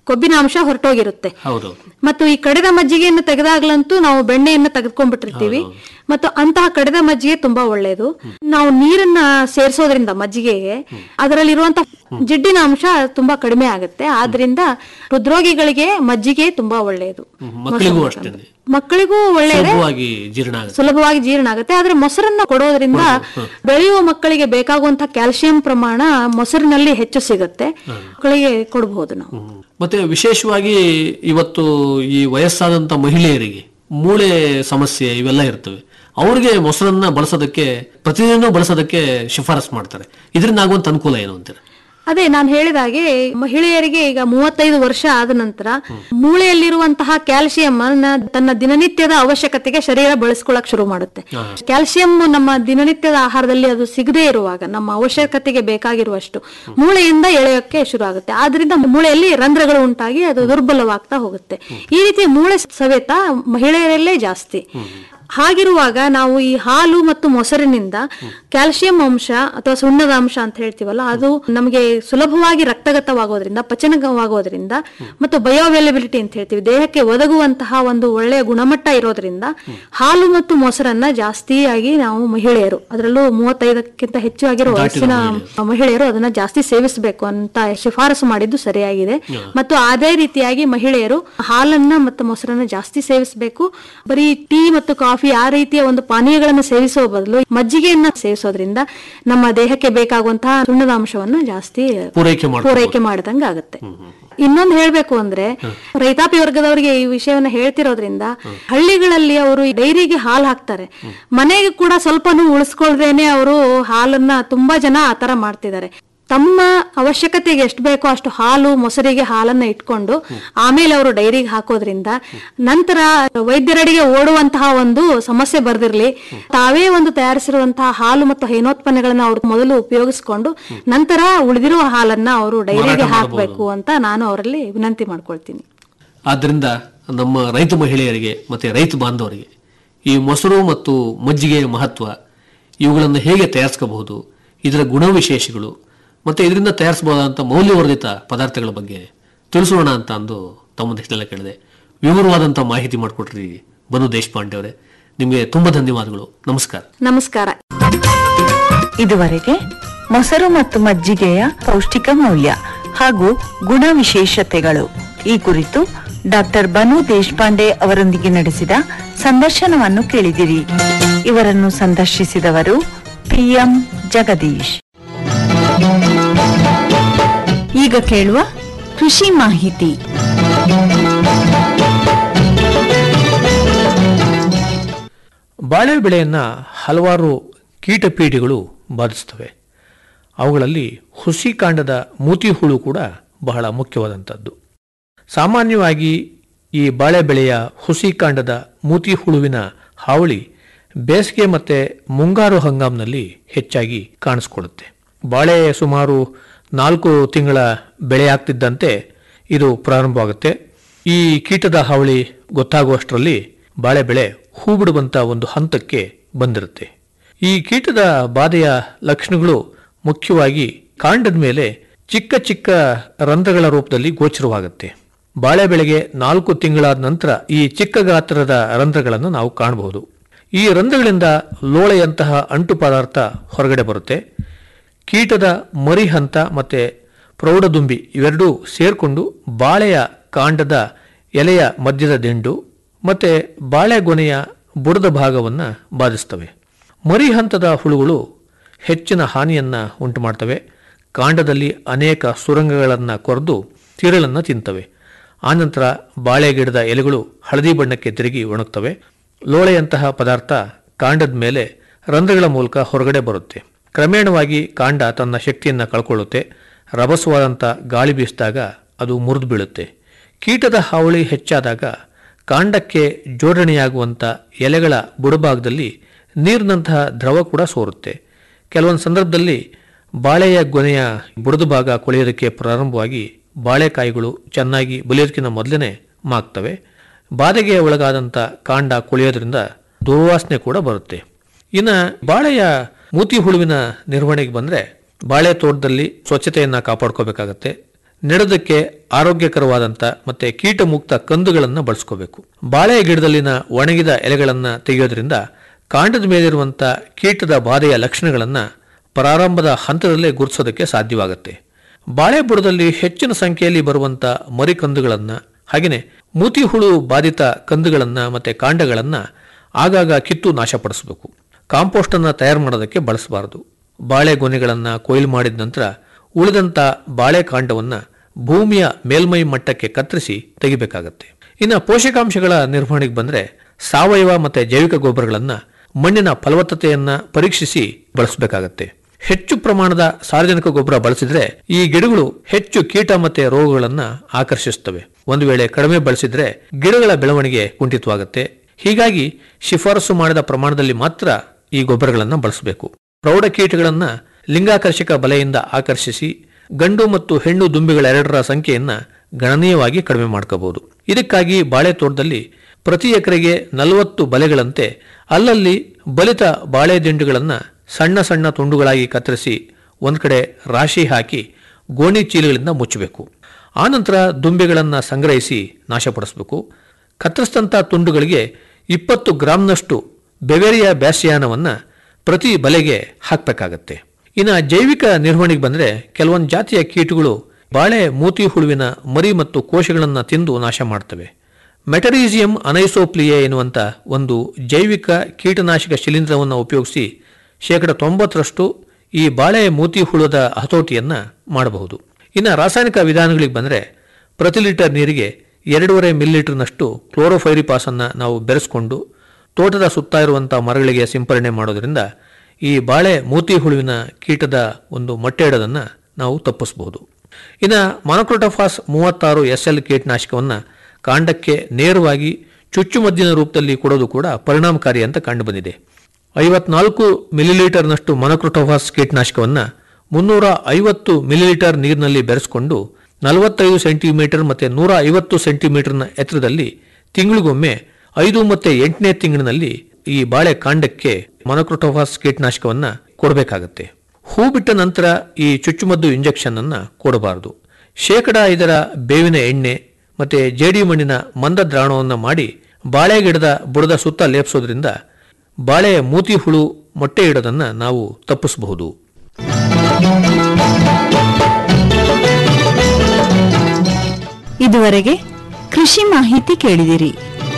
ಕೊಬ್ಬಿನ ಅಂಶ ಹೊರಟೋಗಿರುತ್ತೆ ಹೌದು ಮತ್ತು ಈ ಕಡೆದ ಮಜ್ಜಿಗೆಯನ್ನು ತೆಗೆದಾಗ್ಲಂತೂ ನಾವು ಬೆಣ್ಣೆಯನ್ನು ತೆಗೆದುಕೊಂಡ್ಬಿಟ್ಟಿರ್ತೀವಿ ಮತ್ತು ಅಂತಹ ಕಡೆದ ಮಜ್ಜಿಗೆ ತುಂಬಾ ಒಳ್ಳೆಯದು ನಾವು ನೀರನ್ನ ಸೇರಿಸೋದ್ರಿಂದ ಮಜ್ಜಿಗೆಗೆ ಅದರಲ್ಲಿರುವಂತಹ ಜಿಡ್ಡಿನ ಅಂಶ ತುಂಬಾ ಕಡಿಮೆ ಆಗುತ್ತೆ ಆದ್ರಿಂದ ಹೃದ್ರೋಗಿಗಳಿಗೆ ಮಜ್ಜಿಗೆ ತುಂಬಾ ಒಳ್ಳೆಯದು ಮಕ್ಕಳಿಗೂ ಅಷ್ಟೇ ಮಕ್ಕಳಿಗೂ ಒಳ್ಳೆಯದೇ ಸುಲಭವಾಗಿ ಜೀರ್ಣ ಆಗುತ್ತೆ ಸುಲಭವಾಗಿ ಜೀರ್ಣ ಆಗುತ್ತೆ ಆದ್ರೆ ಮೊಸರನ್ನ ಕೊಡೋದ್ರಿಂದ ಬೆಳೆಯುವ ಮಕ್ಕಳಿಗೆ ಬೇಕಾಗುವಂತಹ ಕ್ಯಾಲ್ಸಿಯಂ ಪ್ರಮಾಣ ಮೊಸರಿನಲ್ಲಿ ಹೆಚ್ಚು ಸಿಗುತ್ತೆ ಮಕ್ಕಳಿಗೆ ಕೊಡಬಹುದು ನಾವು ಹ್ಮ್. ಮತ್ತೆ ವಿಶೇಷವಾಗಿ ಇವತ್ತು ಈ ವಯಸ್ಸಾದಂತ ಮಹಿಳೆಯರಿಗೆ ಮೂಳೆ ಸಮಸ್ಯೆ ಇವೆಲ್ಲ ಇರ್ತವೆ ಅವ್ರಿಗೆ ಮೊಸರನ್ನ ಬಳಸೋದಕ್ಕೆ ಪ್ರತಿದಿನ ಬಳಸೋದಕ್ಕೆ ಶಿಫಾರಸ್ ಮಾಡ್ತಾರೆ ಇದರಿಂದ ಆಗುವಂತ ಅನುಕೂಲ ಏನು ಅಂತಾರೆ ಅದೇ ನಾನು ಹೇಳಿದ ಹಾಗೆ ಮಹಿಳೆಯರಿಗೆ ಈಗ ಮೂವತ್ತೈದು ವರ್ಷ ಆದ ನಂತರ ಮೂಳೆಯಲ್ಲಿರುವಂತಹ ಕ್ಯಾಲ್ಸಿಯಂ ಅನ್ನ ತನ್ನ ದಿನನಿತ್ಯದ ಅವಶ್ಯಕತೆಗೆ ಶರೀರ ಬಳಸ್ಕೊಳಕ್ ಶುರು ಮಾಡುತ್ತೆ ಕ್ಯಾಲ್ಸಿಯಂ ನಮ್ಮ ದಿನನಿತ್ಯದ ಆಹಾರದಲ್ಲಿ ಅದು ಸಿಗದೇ ಇರುವಾಗ ನಮ್ಮ ಅವಶ್ಯಕತೆಗೆ ಬೇಕಾಗಿರುವಷ್ಟು ಮೂಳೆಯಿಂದ ಎಳೆಯೋಕ್ಕೆ ಶುರು ಆಗುತ್ತೆ ಆದ್ರಿಂದ ಮೂಳೆಯಲ್ಲಿ ರಂಧ್ರಗಳು ಉಂಟಾಗಿ ಅದು ದುರ್ಬಲವಾಗ್ತಾ ಹೋಗುತ್ತೆ ಈ ರೀತಿ ಮೂಳೆ ಸವೆತ ಮಹಿಳೆಯರಲ್ಲೇ ಜಾಸ್ತಿ ಹಾಗಿರುವಾಗ ನಾವು ಈ ಹಾಲು ಮತ್ತು ಮೊಸರಿನಿಂದ ಕ್ಯಾಲ್ಸಿಯಂ ಅಂಶ ಅಥವಾ ಸುಣ್ಣದ ಅಂಶ ಅಂತ ಹೇಳ್ತೀವಲ್ಲ ಅದು ನಮಗೆ ಸುಲಭವಾಗಿ ರಕ್ತಗತವಾಗೋದ್ರಿಂದ ಪಚನವಾಗೋದ್ರಿಂದ ಮತ್ತು ಬಯೋಅವೈಲಬಿಲಿಟಿ ಅಂತ ಹೇಳ್ತೀವಿ ದೇಹಕ್ಕೆ ಒದಗುವಂತಹ ಒಂದು ಒಳ್ಳೆಯ ಗುಣಮಟ್ಟ ಇರೋದ್ರಿಂದ ಹಾಲು ಮತ್ತು ಮೊಸರನ್ನ ಜಾಸ್ತಿಯಾಗಿ ನಾವು ಮಹಿಳೆಯರು ಅದರಲ್ಲೂ ಮೂವತ್ತೈದಕ್ಕಿಂತ ಹೆಚ್ಚು ಆಗಿರೋ ವಯಸ್ಸಿನ ಮಹಿಳೆಯರು ಅದನ್ನ ಜಾಸ್ತಿ ಸೇವಿಸಬೇಕು ಅಂತ ಶಿಫಾರಸು ಮಾಡಿದ್ದು ಸರಿಯಾಗಿದೆ ಮತ್ತು ಅದೇ ರೀತಿಯಾಗಿ ಮಹಿಳೆಯರು ಹಾಲನ್ನ ಮತ್ತು ಮೊಸರನ್ನ ಜಾಸ್ತಿ ಸೇವಿಸಬೇಕು ಬರೀ ಟೀ ಮತ್ತು ಕಾಫಿ ಆ ರೀತಿಯ ಒಂದು ಪಾನೀಯಗಳನ್ನು ಸೇವಿಸುವ ಬದಲು ಮಜ್ಜಿಗೆಯನ್ನ ಸೇವಿಸೋದ್ರಿಂದ ನಮ್ಮ ದೇಹಕ್ಕೆ ಬೇಕಾಗುವಂತಹ ಸುಣ್ಣದ ಅಂಶವನ್ನು ಜಾಸ್ತಿ ಪೂರೈಕೆ ಮಾಡ್ಕೊಬೋದು. ಪೂರೈಕೆ ಮಾಡಿದಂಗ ಆಗುತ್ತೆ ಇನ್ನೊಂದು ಹೇಳ್ಬೇಕು ಅಂದ್ರೆ ರೈತಾಪಿ ವರ್ಗದವರಿಗೆ ಈ ವಿಷಯವನ್ನ ಹೇಳ್ತಿರೋದ್ರಿಂದ ಹಳ್ಳಿಗಳಲ್ಲಿ ಅವರು ಡೈರಿಗೆ ಹಾಲು ಹಾಕ್ತಾರೆ ಮನೆಗೆ ಕೂಡ ಸ್ವಲ್ಪನೂ ಉಳಿಸ್ಕೊಳ್ದೇನೆ ಅವರು ಹಾಲನ್ನ ತುಂಬಾ ಜನ ಆತರ ಮಾಡ್ತಿದ್ದಾರೆ ತಮ್ಮ ಅವಶ್ಯಕತೆಗೆ ಎಷ್ಟು ಬೇಕೋ ಅಷ್ಟು ಹಾಲು ಮೊಸರಿಗೆ ಹಾಲನ್ನ ಇಟ್ಕೊಂಡು ಆಮೇಲೆ ಅವರು ಡೈರಿಗೆ ಹಾಕೋದ್ರಿಂದ ನಂತರ ವೈದ್ಯರಡಿಗೆ ಓಡುವಂತಹ ಒಂದು ಸಮಸ್ಯೆ ಬರ್ದಿರ್ಲಿ ತಾವೇ ಒಂದು ತಯಾರಿಸಿರುವಂತಹ ಹಾಲು ಮತ್ತು ಹೈನೋತ್ಪನ್ನಗಳನ್ನ ಅವರು ಮೊದಲು ಉಪಯೋಗಿಸ್ಕೊಂಡು ನಂತರ ಉಳಿದಿರುವ ಹಾಲನ್ನ ಅವರು ಡೈರಿಗೆ ಹಾಕಬೇಕು ಅಂತ ನಾನು ಅವರಲ್ಲಿ ವಿನಂತಿ ಮಾಡ್ಕೊಳ್ತೀನಿ ಆದ್ದರಿಂದ ನಮ್ಮ ರೈತ ಮಹಿಳೆಯರಿಗೆ ಮತ್ತೆ ರೈತ ಬಾಂಧವರಿಗೆ ಈ ಮೊಸರು ಮತ್ತು ಮಜ್ಜಿಗೆಯ ಮಹತ್ವ ಇವುಗಳನ್ನು ಹೇಗೆ ತಯಾರಿಸ್ಕೋಬಹುದು ಇದರ ಗುಣವಿಶೇಷಗಳು ಮತ್ತೆ ಇದರಿಂದ ತಯಾರಿಸಬಹುದಾದಂಥ ಮೌಲ್ಯವರ್ಧಿತ ಪದಾರ್ಥಗಳ ಬಗ್ಗೆ ತಿಳಿಸೋಣ ಅಂತ ಅಂದು ತಮ್ಮದಷ್ಟೆಲ್ಲ ಕೇಳಿದೆ ವಿವರವಾದಂಥ ಮಾಹಿತಿ ಮಾಡಿಕೊಟ್ರಿ ಬನು ದೇಶಪಾಂಡೆ ಅವರೇ ನಿಮಗೆ ತುಂಬ ಧನ್ಯವಾದಗಳು ನಮಸ್ಕಾರ ನಮಸ್ಕಾರ ಇದುವರೆಗೆ ಮೊಸರು ಮತ್ತು ಮಜ್ಜಿಗೆಯ ಪೌಷ್ಟಿಕ ಮೌಲ್ಯ ಹಾಗೂ ಗುಣ ವಿಶೇಷತೆಗಳು ಈ ಕುರಿತು ಡಾಕ್ಟರ್ ಬನು ದೇಶಪಾಂಡೆ ಅವರೊಂದಿಗೆ ನಡೆಸಿದ ಸಂದರ್ಶನವನ್ನು ಕೇಳಿದಿರಿ ಇವರನ್ನು ಸಂದರ್ಶಿಸಿದವರು ಪಿಎಂ ಜಗದೀಶ್ ಈಗ ಕೇಳುವ ಕೃಷಿ ಮಾಹಿತಿ ಬಾಳೆ ಬೆಳೆಯನ್ನು ಹಲವಾರು ಕೀಟಪೀಡಿಗಳು ಬಾಧಿಸ್ತವೆ ಅವುಗಳಲ್ಲಿ ಹುಸಿ ಕಾಂಡದ ಮೂತಿ ಹುಳು ಕೂಡ ಬಹಳ ಮುಖ್ಯವಾದಂಥದ್ದು ಸಾಮಾನ್ಯವಾಗಿ ಈ ಬಾಳೆ ಬೆಳೆಯ ಹುಸಿ ಕಾಂಡದ ಮೂತಿ ಹುಳುವಿನ ಹಾವಳಿ ಬೇಸಿಗೆ ಮತ್ತು ಮುಂಗಾರು ಹಂಗಾಮಿನಲ್ಲಿ ಹೆಚ್ಚಾಗಿ ಕಾಣಿಸ್ಕೊಳ್ಳುತ್ತೆ ಬಾಳೆ ಸುಮಾರು ನಾಲ್ಕು ತಿಂಗಳ ಬೆಳೆ ಆಗ್ತಿದ್ದಂತೆ ಇದು ಪ್ರಾರಂಭವಾಗುತ್ತೆ ಈ ಕೀಟದ ಹಾವಳಿ ಗೊತ್ತಾಗುವಷ್ಟರಲ್ಲಿ ಬಾಳೆ ಬೆಳೆ ಹೂ ಬಿಡುವಂಥ ಒಂದು ಹಂತಕ್ಕೆ ಬಂದಿರುತ್ತೆ ಈ ಕೀಟದ ಬಾಧೆಯ ಲಕ್ಷಣಗಳು ಮುಖ್ಯವಾಗಿ ಕಾಂಡದ ಮೇಲೆ ಚಿಕ್ಕ ಚಿಕ್ಕ ರಂಧ್ರಗಳ ರೂಪದಲ್ಲಿ ಗೋಚರವಾಗುತ್ತೆ ಬಾಳೆ ಬೆಳೆಗೆ ನಾಲ್ಕು ತಿಂಗಳಾದ ನಂತರ ಈ ಚಿಕ್ಕ ಗಾತ್ರದ ರಂಧ್ರಗಳನ್ನು ನಾವು ಕಾಣಬಹುದು ಈ ರಂಧ್ರಗಳಿಂದ ಲೋಳೆಯಂತಹ ಅಂಟು ಪದಾರ್ಥ ಹೊರಗಡೆ ಬರುತ್ತೆ ಕೀಟದ ಮರಿ ಹಂತ ಮತ್ತು ಪ್ರೌಢದುಂಬಿ ಇವೆರಡೂ ಸೇರಿಕೊಂಡು ಬಾಳೆಯ ಕಾಂಡದ ಎಲೆಯ ಮಧ್ಯದ ದಿಂಡು ಮತ್ತು ಬಾಳೆಗೊನೆಯ ಬುಡದ ಭಾಗವನ್ನು ಬಾಧಿಸ್ತವೆ ಮರಿ ಹಂತದ ಹುಳುಗಳು ಹೆಚ್ಚಿನ ಹಾನಿಯನ್ನು ಉಂಟು ಮಾಡ್ತವೆ ಕಾಂಡದಲ್ಲಿ ಅನೇಕ ಸುರಂಗಗಳನ್ನು ಕೊರೆದು ತಿರುಳನ್ನು ತಿಂತವೆ ಆನಂತರ ಬಾಳೆ ಗಿಡದ ಎಲೆಗಳು ಹಳದಿ ಬಣ್ಣಕ್ಕೆ ತಿರುಗಿ ಒಣಗ್ತವೆ ಲೋಳೆಯಂತಹ ಪದಾರ್ಥ ಕಾಂಡದ ಮೇಲೆ ರಂಧ್ರಗಳ ಮೂಲಕ ಹೊರಗಡೆ ಬರುತ್ತೆ ಕ್ರಮೇಣವಾಗಿ ಕಾಂಡ ತನ್ನ ಶಕ್ತಿಯನ್ನು ಕಳ್ಕೊಳ್ಳುತ್ತೆ ರಭಸವಾದಂಥ ಗಾಳಿ ಬೀಸಿದಾಗ ಅದು ಮುರಿದು ಬೀಳುತ್ತೆ ಕೀಟದ ಹಾವಳಿ ಹೆಚ್ಚಾದಾಗ ಕಾಂಡಕ್ಕೆ ಜೋಡಣೆಯಾಗುವಂಥ ಎಲೆಗಳ ಬುಡಭಾಗದಲ್ಲಿ ನೀರಿನಂತಹ ದ್ರವ ಕೂಡ ಸೋರುತ್ತೆ ಕೆಲವೊಂದು ಸಂದರ್ಭದಲ್ಲಿ ಬಾಳೆಯ ಗೊನೆಯ ಬುಡದ ಭಾಗ ಕೊಳೆಯೋದಕ್ಕೆ ಪ್ರಾರಂಭವಾಗಿ ಬಾಳೆಕಾಯಿಗಳು ಚೆನ್ನಾಗಿ ಬಲಿಯೋದಕ್ಕಿಂತ ಮೊದಲೇ ಮಾಗ್ತವೆ ಬಾಧೆಗೆ ಒಳಗಾದಂಥ ಕಾಂಡ ಕೊಳೆಯೋದ್ರಿಂದ ದುರ್ವಾಸನೆ ಕೂಡ ಬರುತ್ತೆ ಇನ್ನು ಬಾಳೆಯ ಮೂತಿ ಹುಳುವಿನ ನಿರ್ವಹಣೆಗೆ ಬಂದರೆ ಬಾಳೆ ತೋಟದಲ್ಲಿ ಸ್ವಚ್ಛತೆಯನ್ನು ಕಾಪಾಡ್ಕೋಬೇಕಾಗತ್ತೆ ನೆಡೋದಕ್ಕೆ ಆರೋಗ್ಯಕರವಾದಂಥ ಮತ್ತೆ ಕೀಟ ಮುಕ್ತ ಕಂದುಗಳನ್ನು ಬಳಸ್ಕೋಬೇಕು ಬಾಳೆ ಗಿಡದಲ್ಲಿನ ಒಣಗಿದ ಎಲೆಗಳನ್ನು ತೆಗೆಯೋದ್ರಿಂದ ಕಾಂಡದ ಮೇಲಿರುವಂಥ ಕೀಟದ ಬಾಧೆಯ ಲಕ್ಷಣಗಳನ್ನು ಪ್ರಾರಂಭದ ಹಂತದಲ್ಲೇ ಗುರುತಿಸೋದಕ್ಕೆ ಸಾಧ್ಯವಾಗುತ್ತೆ ಬಾಳೆ ಬುಡದಲ್ಲಿ ಹೆಚ್ಚಿನ ಸಂಖ್ಯೆಯಲ್ಲಿ ಬರುವಂಥ ಮರಿಕಂದುಗಳನ್ನು ಹಾಗೆಯೇ ಮೂತಿ ಹುಳು ಬಾಧಿತ ಕಂದುಗಳನ್ನು ಮತ್ತು ಕಾಂಡಗಳನ್ನು ಆಗಾಗ ಕಿತ್ತು ನಾಶಪಡಿಸಬೇಕು ಕಾಂಪೋಸ್ಟನ್ನು ತಯಾರು ಮಾಡೋದಕ್ಕೆ ಬಳಸಬಾರದು ಬಾಳೆ ಗೊನೆಗಳನ್ನು ಕೊಯ್ಲು ಮಾಡಿದ ನಂತರ ಉಳಿದಂಥ ಬಾಳೆ ಕಾಂಡವನ್ನು ಭೂಮಿಯ ಮೇಲ್ಮೈ ಮಟ್ಟಕ್ಕೆ ಕತ್ತರಿಸಿ ತೆಗಿಬೇಕಾಗತ್ತೆ ಇನ್ನು ಪೋಷಕಾಂಶಗಳ ನಿರ್ವಹಣೆಗೆ ಬಂದರೆ ಸಾವಯವ ಮತ್ತು ಜೈವಿಕ ಗೊಬ್ಬರಗಳನ್ನು ಮಣ್ಣಿನ ಫಲವತ್ತತೆಯನ್ನು ಪರೀಕ್ಷಿಸಿ ಬಳಸಬೇಕಾಗತ್ತೆ ಹೆಚ್ಚು ಪ್ರಮಾಣದ ಸಾರ್ವಜನಿಕ ಗೊಬ್ಬರ ಬಳಸಿದ್ರೆ ಈ ಗಿಡಗಳು ಹೆಚ್ಚು ಕೀಟ ಮತ್ತೆ ರೋಗಗಳನ್ನು ಆಕರ್ಷಿಸುತ್ತವೆ ಒಂದು ವೇಳೆ ಕಡಿಮೆ ಬಳಸಿದ್ರೆ ಗಿಡಗಳ ಬೆಳವಣಿಗೆ ಕುಂಠಿತವಾಗುತ್ತೆ ಹೀಗಾಗಿ ಶಿಫಾರಸು ಮಾಡಿದ ಪ್ರಮಾಣದಲ್ಲಿ ಮಾತ್ರ ಈ ಗೊಬ್ಬರಗಳನ್ನು ಬಳಸಬೇಕು ಪ್ರೌಢ ಕೀಟಗಳನ್ನು ಲಿಂಗಾಕರ್ಷಕ ಬಲೆಯಿಂದ ಆಕರ್ಷಿಸಿ ಗಂಡು ಮತ್ತು ಹೆಣ್ಣು ದುಂಬಿಗಳೆರಡರ ಸಂಖ್ಯೆಯನ್ನು ಗಣನೀಯವಾಗಿ ಕಡಿಮೆ ಮಾಡ್ಕೋಬಹುದು ಇದಕ್ಕಾಗಿ ಬಾಳೆ ತೋಟದಲ್ಲಿ ಪ್ರತಿ ಎಕರೆಗೆ ನಲವತ್ತು ಬಲೆಗಳಂತೆ ಅಲ್ಲಲ್ಲಿ ಬಲಿತ ಬಾಳೆ ದಿಂಡುಗಳನ್ನು ಸಣ್ಣ ಸಣ್ಣ ತುಂಡುಗಳಾಗಿ ಕತ್ತರಿಸಿ ಒಂದು ಕಡೆ ರಾಶಿ ಹಾಕಿ ಗೋಣಿ ಚೀಲಗಳಿಂದ ಮುಚ್ಚಬೇಕು ಆನಂತರ ದುಂಬೆಗಳನ್ನು ಸಂಗ್ರಹಿಸಿ ನಾಶಪಡಿಸಬೇಕು ಕತ್ತರಿಸಿದಂಥ ತುಂಡುಗಳಿಗೆ ಇಪ್ಪತ್ತು ಗ್ರಾಂನಷ್ಟು ಬೆವೆರಿಯಾ ಬ್ಯಾಸಿಯಾನವನ್ನು ಪ್ರತಿ ಬಲೆಗೆ ಹಾಕಬೇಕಾಗತ್ತೆ ಇನ್ನು ಜೈವಿಕ ನಿರ್ವಹಣೆಗೆ ಬಂದರೆ ಕೆಲವೊಂದು ಜಾತಿಯ ಕೀಟಗಳು ಬಾಳೆ ಮೂತಿ ಹುಳುವಿನ ಮರಿ ಮತ್ತು ಕೋಶಗಳನ್ನು ತಿಂದು ನಾಶ ಮಾಡ್ತವೆ ಮೆಟರೀಸಿಯಂ ಅನೈಸೋಪ್ಲಿಯೆ ಎನ್ನುವಂಥ ಒಂದು ಜೈವಿಕ ಕೀಟನಾಶಕ ಶಿಲೀಂಧ್ರವನ್ನು ಉಪಯೋಗಿಸಿ ಶೇಕಡ ತೊಂಬತ್ತರಷ್ಟು ಈ ಬಾಳೆ ಮೂತಿ ಹುಳದ ಹತೋಟಿಯನ್ನು ಮಾಡಬಹುದು ಇನ್ನು ರಾಸಾಯನಿಕ ವಿಧಾನಗಳಿಗೆ ಬಂದರೆ ಪ್ರತಿ ಲೀಟರ್ ನೀರಿಗೆ ಎರಡೂವರೆ ಮಿಲಿಲೀಟರ್ನಷ್ಟು ಕ್ಲೋರೋಫೈರಿಪಾಸನ್ನು ನಾವು ಬೆರೆಸ್ಕೊಂಡು ತೋಟದ ಸುತ್ತ ಇರುವಂಥ ಮರಗಳಿಗೆ ಸಿಂಪರಣೆ ಮಾಡೋದರಿಂದ ಈ ಬಾಳೆ ಮೂತಿ ಹುಳುವಿನ ಕೀಟದ ಒಂದು ಮೊಟ್ಟೆ ಇಡೋದನ್ನು ನಾವು ತಪ್ಪಿಸಬಹುದು ಇನ್ನು ಮಾನೋಕ್ರೋಟೋಫಾಸ್ ಮೂವತ್ತಾರು ಎಸ್ ಎಲ್ ಕೀಟನಾಶಕವನ್ನು ಕಾಂಡಕ್ಕೆ ನೇರವಾಗಿ ಚುಚ್ಚುಮದ್ದಿನ ರೂಪದಲ್ಲಿ ಕೊಡೋದು ಕೂಡ ಪರಿಣಾಮಕಾರಿ ಅಂತ ಕಂಡುಬಂದಿದೆ ಐವತ್ನಾಲ್ಕು ಮಿಲಿಲೀಟರ್ನಷ್ಟು ಮೊನೊಕ್ರೋಟೋಫಾಸ್ ಕೀಟನಾಶಕವನ್ನು ಮುನ್ನೂರ ಐವತ್ತು ಮಿಲಿಲೀಟರ್ ನೀರಿನಲ್ಲಿ ಬೆರೆಸಿಕೊಂಡು ನಲವತ್ತೈದು ಸೆಂಟಿಮೀಟರ್ ಮತ್ತು ನೂರ ಐವತ್ತು ಸೆಂಟಿಮೀಟರ್ನ ಎತ್ತರದಲ್ಲಿ ತಿಂಗಳಿಗೊಮ್ಮೆ ಐದು ಮತ್ತು ಎಂಟನೇ ತಿಂಗಳಿನಲ್ಲಿ ಈ ಬಾಳೆ ಕಾಂಡಕ್ಕೆ ಮೊನೊಕ್ರೋಟೋಫಾಸ್ ಕೀಟನಾಶಕವನ್ನು ಕೊಡಬೇಕಾಗತ್ತೆ ಹೂ ಬಿಟ್ಟ ನಂತರ ಈ ಚುಚ್ಚುಮದ್ದು ಇಂಜೆಕ್ಷನ್ ಅನ್ನ ಕೊಡಬಾರದು ಶೇಕಡ ಐದರ ಬೇವಿನ ಎಣ್ಣೆ ಮತ್ತೆ ಜೇಡಿ ಮಣ್ಣಿನ ಮಂದ ದ್ರಾವಣವನ್ನು ಮಾಡಿ ಬಾಳೆ ಗಿಡದ ಬುಡದ ಸುತ್ತ ಲೇಪಿಸೋದ್ರಿಂದ ಬಾಳೆಯ ಮೂತಿ ಹುಳು ಮೊಟ್ಟೆ ಇಡೋದನ್ನು ನಾವು ತಪ್ಪಿಸಬಹುದು ಇದುವರೆಗೆ ಕೃಷಿ ಮಾಹಿತಿ ಕೇಳಿದಿರಿ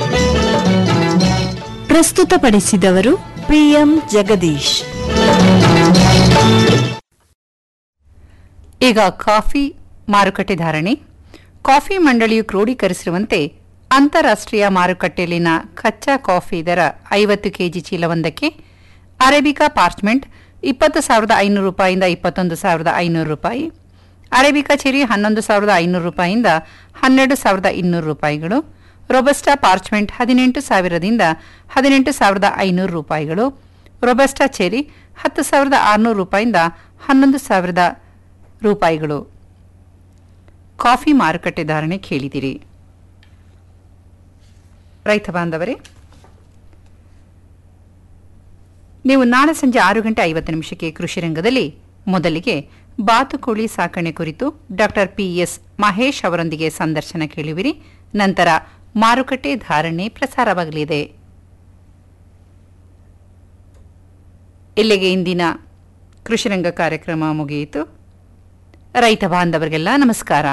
ಪ್ರಸ್ತುತಪಡಿಸಿದವರು ಪಿಎಂ ಜಗದೀಶ್ ಈಗ ಕಾಫಿ ಮಾರುಕಟ್ಟೆ ಧಾರಣೆ ಕಾಫಿ ಮಂಡಳಿಯು ಕ್ರೋಢೀಕರಿಸಿರುವಂತೆ ಅಂತಾರಾಷ್ಟ್ರೀಯ ಮಾರುಕಟ್ಟೆಯಲ್ಲಿನ ಕಚ್ಚಾ ಕಾಫಿ ದರ ಐವತ್ತು ಕೆಜಿ ಚೀಲವೊಂದಕ್ಕೆ ಅರೇಬಿಕಾ ಪಾರ್ಚ್ಮೆಂಟ್ ಇಪ್ಪತ್ತು ಸಾವಿರದ ಐನೂರು ರೂಪಾಯಿಯಿಂದ ಇಪ್ಪತ್ತೊಂದು ಸಾವಿರದ ಐನೂರು ರೂಪಾಯಿ ಅರೇಬಿಕಾ ಚೆರಿ ಹನ್ನೊಂದು ಸಾವಿರದ ಐನೂರು ರೂಪಾಯಿಯಿಂದ ಹನ್ನೆರಡು ಸಾವಿರದ ಇನ್ನೂರು ರೂಪಾಯಿಗಳು ರೊಬಸ್ಟಾ ಪಾರ್ಚ್ಮೆಂಟ್ ಹದಿನೆಂಟು ಸಾವಿರದಿಂದ ಹದಿನೆಂಟು ಸಾವಿರದ ಐನೂರು ರೂಪಾಯಿಗಳು ರೊಬಸ್ಟಾ ಚೆರಿ ಹತ್ತು ಸಾವಿರದ ಆರುನೂರು ರೂಪಾಯಿಯಿಂದ ಹನ್ನೊಂದು ಸಾವಿರದ ರೂಪಾಯಿಗಳು ಕಾಫಿ ಮಾರುಕಟ್ಟೆ ಧಾರಣೆ ಕೇಳಿದಿರಿ ರೈತ ಬಾಂಧವರೇ ನೀವು ನಾಳೆ ಸಂಜೆ ಆರು ಗಂಟೆ ಐವತ್ತು ನಿಮಿಷಕ್ಕೆ ಕೃಷಿ ರಂಗದಲ್ಲಿ ಮೊದಲಿಗೆ ಬಾತುಕೋಳಿ ಸಾಕಣೆ ಕುರಿತು ಡಾಕ್ಟರ್ ಪಿಎಸ್ ಮಹೇಶ್ ಅವರೊಂದಿಗೆ ಸಂದರ್ಶನ ಕೇಳುವಿರಿ ನಂತರ ಮಾರುಕಟ್ಟೆ ಧಾರಣೆ ಪ್ರಸಾರವಾಗಲಿದೆ ಇಲ್ಲಿಗೆ ಇಂದಿನ ಕೃಷಿರಂಗ ಕಾರ್ಯಕ್ರಮ ಮುಗಿಯಿತು ರೈತ ಬಾಂಧವರಿಗೆಲ್ಲ ನಮಸ್ಕಾರ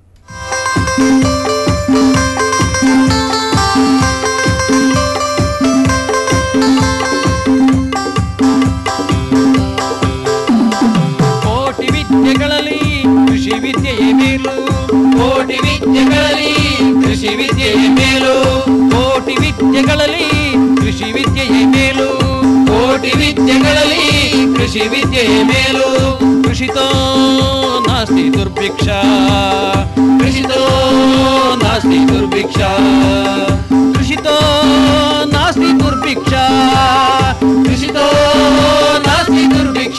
ಕೋಟಿ ವಿದ್ಯೆಗಳಲ್ಲಿ ಕೃಷಿ ವಿದ್ಯೆಯೇ ಮೇಲು ಕೋಟಿ ವಿದ್ಯೆಗಳಲ್ಲಿ ಕೃಷಿ ವಿದ್ಯೆಯೇ ಮೇಲು ಕೋಟಿ ವಿದ್ಯೆಗಳಲ್ಲಿ ಕೃಷಿ ವಿದ್ಯೆಯೇ ಮೇಲು ಕೋಟಿ ವಿದ್ಯೆಗಳಲ್ಲಿ ಕೃಷಿ ವಿದ್ಯೆಯೇ ಮೇಲು ಕೃಷಿತೋ ನಾಸ್ತಿ ದುರ್ಭಿಕ್ಷ ಕೃಷಿತೋ ನಾಸ್ತಿ ದುರ್ಭಿಕ್ಷ ಕೃಷಿತೋ ನಾಸ್ತಿ ದುರ್ಭಿಕ್ಷ ಕೃಷಿತೋ ನಾಸ್ತಿ ದುರ್ಭಿಕ್ಷ